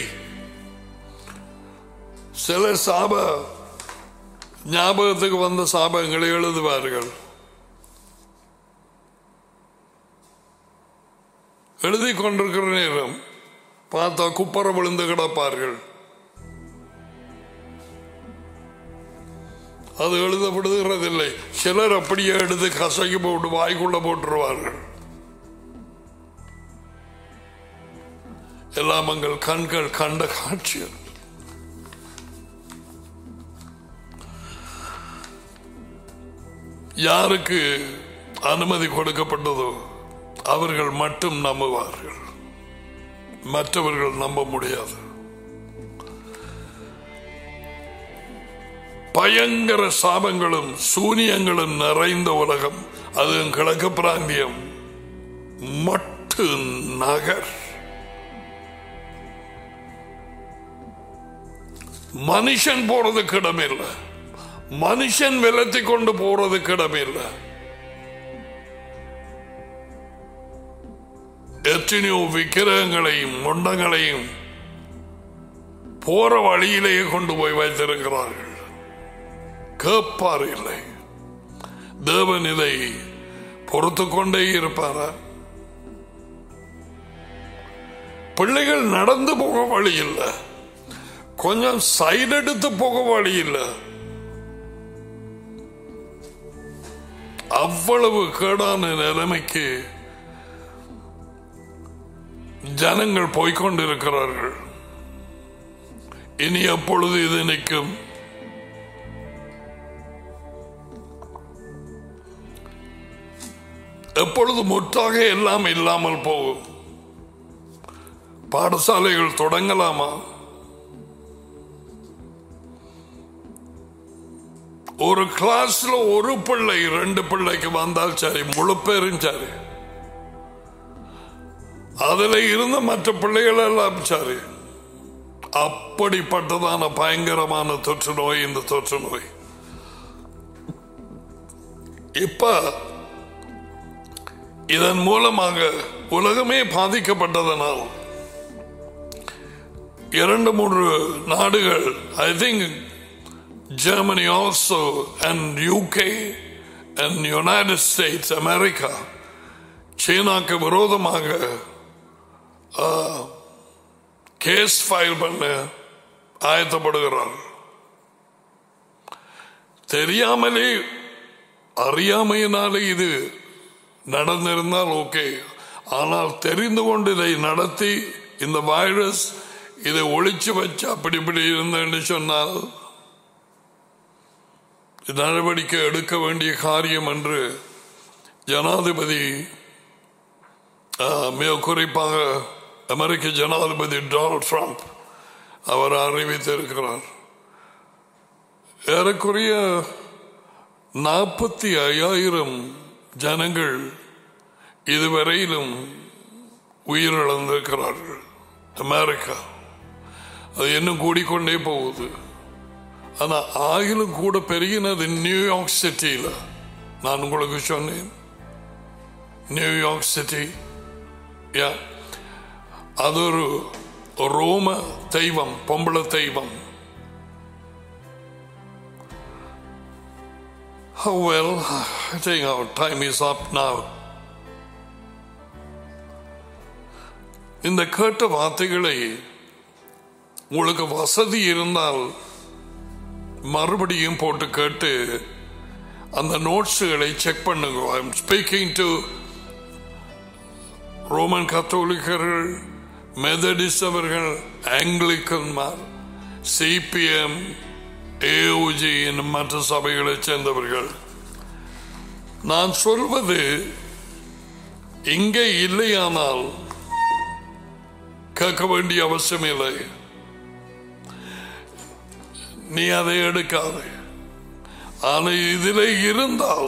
சில சாப ஞாபகத்துக்கு வந்த சாபங்களை எழுதுவார்கள் எழுதி கொண்டிருக்கிற நேரம் பார்த்தா குப்பர விழுந்து கிடப்பார்கள் அது எழுதப்படுகிறதில்லை சிலர் அப்படியே எடுத்து கசைக்கு போட்டு வாய்க்குள்ள போட்டுருவார்கள் எல்லாம் எங்கள் கண்கள் கண்ட காட்சிகள் யாருக்கு அனுமதி கொடுக்கப்பட்டதோ அவர்கள் மட்டும் நம்புவார்கள் மற்றவர்கள் நம்ப முடியாது பயங்கர சாபங்களும் சூனியங்களும் நிறைந்த உலகம் அது கிழக்கு பிராந்தியம் மட்டு நகர் மனுஷன் போறதுக்கு இடமில்லை மனுஷன் விலத்தி கொண்டு போறதுக்கு இடமில்லை எத்தனையோ விக்கிரகங்களையும் முண்டங்களையும் போற வழியிலேயே கொண்டு போய் வைத்திருக்கிறார்கள் கேட்பார் இல்லை தேவன் இதை பொறுத்து கொண்டே இருப்பாரா பிள்ளைகள் நடந்து போக வழி இல்லை கொஞ்சம் சைடு எடுத்து போக வழி இல்லை அவ்வளவு கேடான நிலைமைக்கு ஜனங்கள் போய்கொண்டிருக்கிறார்கள் இனி எப்பொழுது இது நிற்கும் எப்பொழுது முற்றாக எல்லாம் இல்லாமல் போகும் பாடசாலைகள் தொடங்கலாமா ஒரு கிளாஸ்ல ஒரு பிள்ளை ரெண்டு பிள்ளைக்கு வந்தால் சரி முழு பேரும் சரி அதுல இருந்த மற்ற பிள்ளைகள் எல்லாம் சரி அப்படிப்பட்டதான பயங்கரமான தொற்று நோய் இந்த தொற்று நோய் இப்ப இதன் மூலமாக உலகமே பாதிக்கப்பட்டதனால் இரண்டு மூன்று நாடுகள் I think Germany also and UK and United States அமெரிக்கா சீனாக்கு விரோதமாக கேஸ் ஃபைல் பண்ண ஆயத்தப்படுகிறார் தெரியாமலே அறியாமையினாலே இது நடந்திருந்தால் ஓகே ஆனால் தெரிந்து கொண்டு இதை நடத்தி இந்த வைரஸ் இதை ஒழிச்சு வச்சு அப்படி இப்படி இருந்தேன்னு சொன்னால் நடவடிக்கை எடுக்க வேண்டிய காரியம் என்று ஜனாதிபதி மிக குறிப்பாக அமெரிக்க ஜனாதிபதி டொனால்ட் ட்ரம்ப் அவர் அறிவித்திருக்கிறார் ஏறக்குறைய நாற்பத்தி ஐயாயிரம் ஜனங்கள் இதுவரையிலும் உயிரிழந்திருக்கிறார்கள் அமெரிக்கா அது இன்னும் கூடிக்கொண்டே போகுது ஆனா ஆகிலும் கூட பெருகினது நியூயார்க் சிட்டியில் நான் உங்களுக்கு சொன்னேன் நியூயார்க் சிட்டி யா அது ஒரு ரோம தெய்வம் பொம்பளை தெய்வம் Oh well, I think our time is up now. இந்த கேட்ட வார்த்தைகளை உங்களுக்கு வசதி இருந்தால் மறுபடியும் போட்டு கேட்டு அந்த நோட்ஸுகளை செக் பண்ணுங்க I am speaking to Roman கத்தோலிக்கர்கள் மெதடிஸ்ட் அவர்கள் ஆங்கிலிக்கன்மார் சிபிஎம் ஏஓஜி என்னும் மற்ற சபைகளைச் சேர்ந்தவர்கள் நான் சொல்வது இங்கே இல்லையானால் கேட்க வேண்டிய அவசியம் இல்லை நீ அதை எடுக்காது ஆனால் இதில் இருந்தால்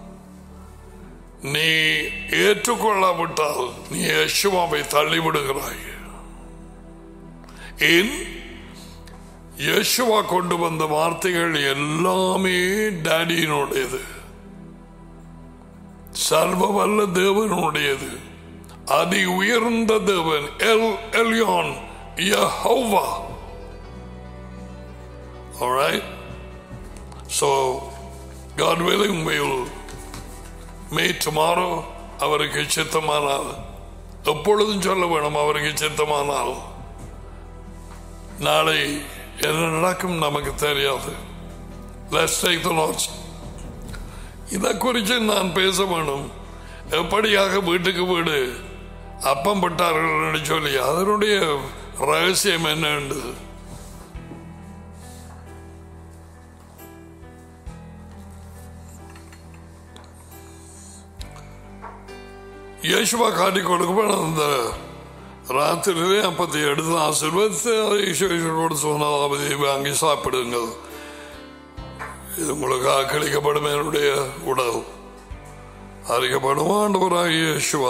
நீ ஏற்றுக்கொள்ளாவிட்டால் நீ யசுவாவை தள்ளிவிடுகிறாய் ஏன் யேசுவா கொண்டு வந்த வார்த்தைகள் எல்லாமே டேடியினுடையது சர்வ வல்ல தேவனுடையது அதி உயர்ந்த தேவன் எல் எல்யான் யஹோவா Alright? So, God willing, we'll meet tomorrow. அவருக்கு சித்தமானால் எப்பொழுதும் சொல்ல வேணும் அவருக்கு சித்தமானால் நாளை என்ன நடக்கும் நமக்கு தெரியாது Let's take the Lord's. இதை குறித்து நான் பேச வேணும் எப்படியாக வீட்டுக்கு வீடு அப்பம் பட்டார்கள் சொல்லி அதனுடைய ரகசியம் என்னன்னு യേശുവ കാട്ടിക്കൊടുക്കുമ്പോൾ அந்த ராத்திரியிலே அப்பத்தை எடுத்து ஆசீர்வதித்து அதை ஈஸ்வரோடு சொன்னதை வாங்கி சாப்பிடுங்கள் இது உங்களுக்கு ஆக்களிக்கப்படும் என்னுடைய உடல் அறிக்கப்படும் ஆண்டவராகிய இயேசுவா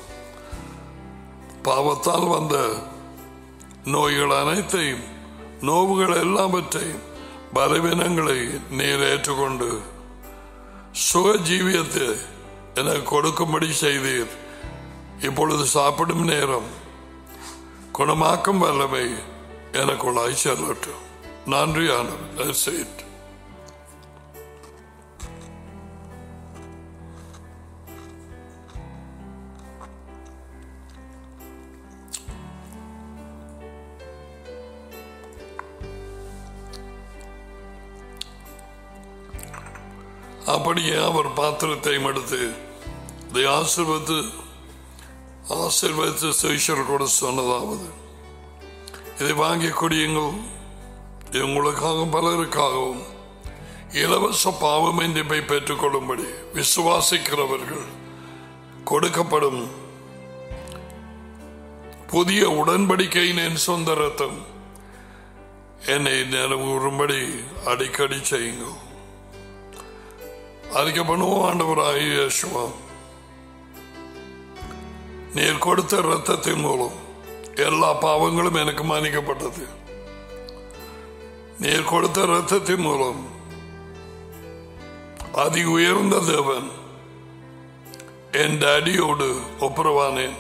பாவத்தால் வந்த நோய்கள் அனைத்தையும் நோவுகள் எல்லாவற்றையும் பலவீனங்களை நீர் ஏற்றுக்கொண்டு சுக ஜீவியத்தை எனக்கு கொடுக்கும்படி செய்தீர் இப்பொழுது சாப்பிடும் நேரம் குணமாக்கும் வல்லமை எனக்குள்ளாய் செல்லட்டும் நன்றியானவர் செய்து அப்படியே அவர் பாத்திரத்தை எடுத்து இதை ஆசிர்வத்து ஆசிர்வதித்து சுவிஷர் கூட சொன்னதாவது இதை வாங்கி குடியுங்கள் இது உங்களுக்காகவும் பலருக்காகவும் இலவச பாவம் என்றை பெற்றுக்கொள்ளும்படி விசுவாசிக்கிறவர்கள் கொடுக்கப்படும் புதிய உடன்படிக்கையின் என் சொந்த ரத்தம் என்னை நினைவுறும்படி அடிக்கடி செய்யுங்க அதுக்கு பண்ணுவோம் ஆண்டவராக இயேசுவா நீர் கொடுத்த ரத்தத்தின் மூலம் எல்லா பாவங்களும் எனக்கு மன்னிக்கப்பட்டது நீர் கொடுத்த ரத்தத்தின் மூலம் அதி உயர்ந்த தேவன் என் டேடியோடு ஒப்புரவானேன்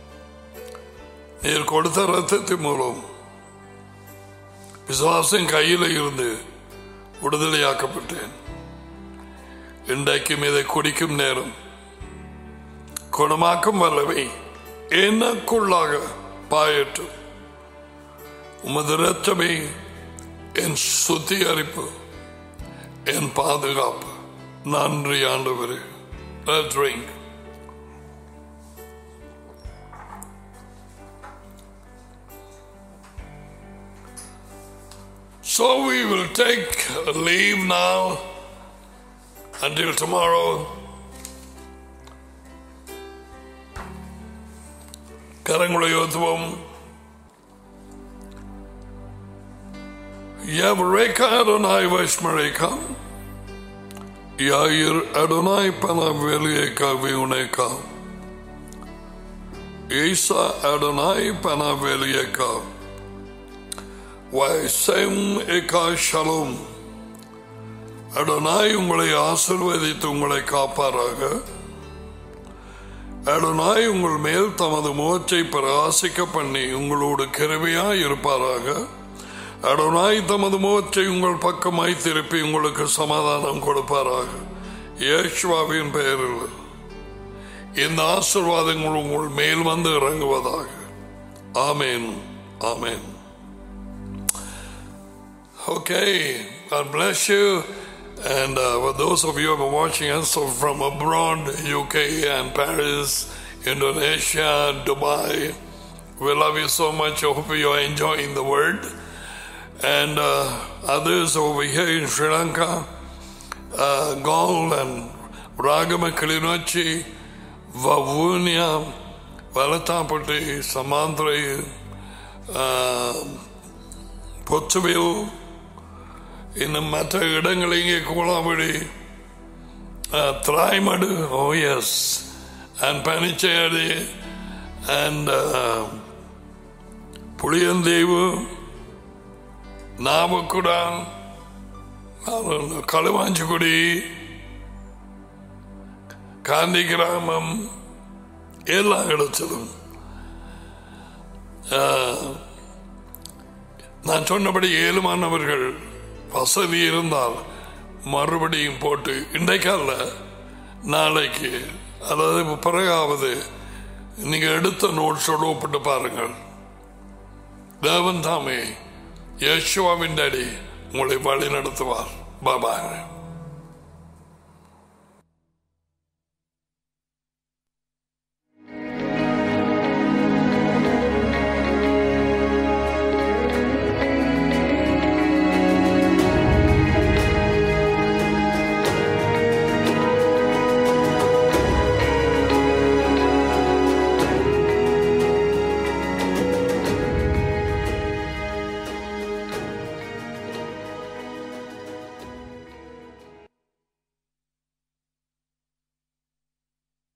நீர் கொடுத்த ரத்தத்தின் மூலம் விசுவாசம் கையில் இருந்து விடுதலையாக்கப்பட்டேன் இன்றைக்கும் இதை குடிக்கும் நேரம் குணமாக்கும் வல்லவை எனக்குள்ளாக பாயட்டும் உமது ரத்தமே என் சுத்திகரிப்பு என் பாதுகாப்பு நன்றி ஆண்டவரே Let's drink. So we will take a leave now until tomorrow. கரங்களை யோத்துவோம் Yavreka Adonai Vashmareka Yair Adonai Panaveleka Viuneka Isa Adonai Panaveleka Vaisem Eka Shalom Adonai உங்களை ஆசிர்வதித்து உங்களை காப்பாராக அடனாய் உங்கள் மேல் தமது முகத்தை பிரகாசிக்க பண்ணி உங்களோடு கிருமையாய் இருப்பாராக அடனாய் தமது முகத்தை உங்கள் பக்கமாய் திருப்பி உங்களுக்கு சமாதானம் கொடுப்பாராக இயேசுவாவின் பெயரில் இந்த ஆசிர்வாதங்கள் உங்கள் மேல் வந்து இறங்குவதாக ஆமேன் ஆமேன் Okay, God bless you. And uh, for those of you who are watching us from abroad, UK and Paris, Indonesia, Dubai, we love you so much. I hope you are enjoying the word. And uh, others over here in Sri Lanka, uh, Gaul and Ragama Kalinochi, Vavunia, Valatapati, Samantri, uh, பொச்சுவில் இன்னும் மற்ற இடங்கள் இங்கே Koolavadi Thiraimadu oh yes and Panichcheri and Puliyantheevu Namakkuda Kaluvanchikudy Gandhi Gramam எல்லா இடத்திலும் நான் சொன்னபடி ஏழுமானவர்கள் வசதி இருந்தால் மறுபடியும் போட்டு இன்றைக்கு அல்ல நாளைக்கு அதாவது பிறகாவது நீங்க எடுத்த நோட்ஸோடு ஒப்பிட்டு பாருங்கள் தேவன் தாமே யேசுவாவின் அடி உங்களை வழி நடத்துவார் பாபாங்க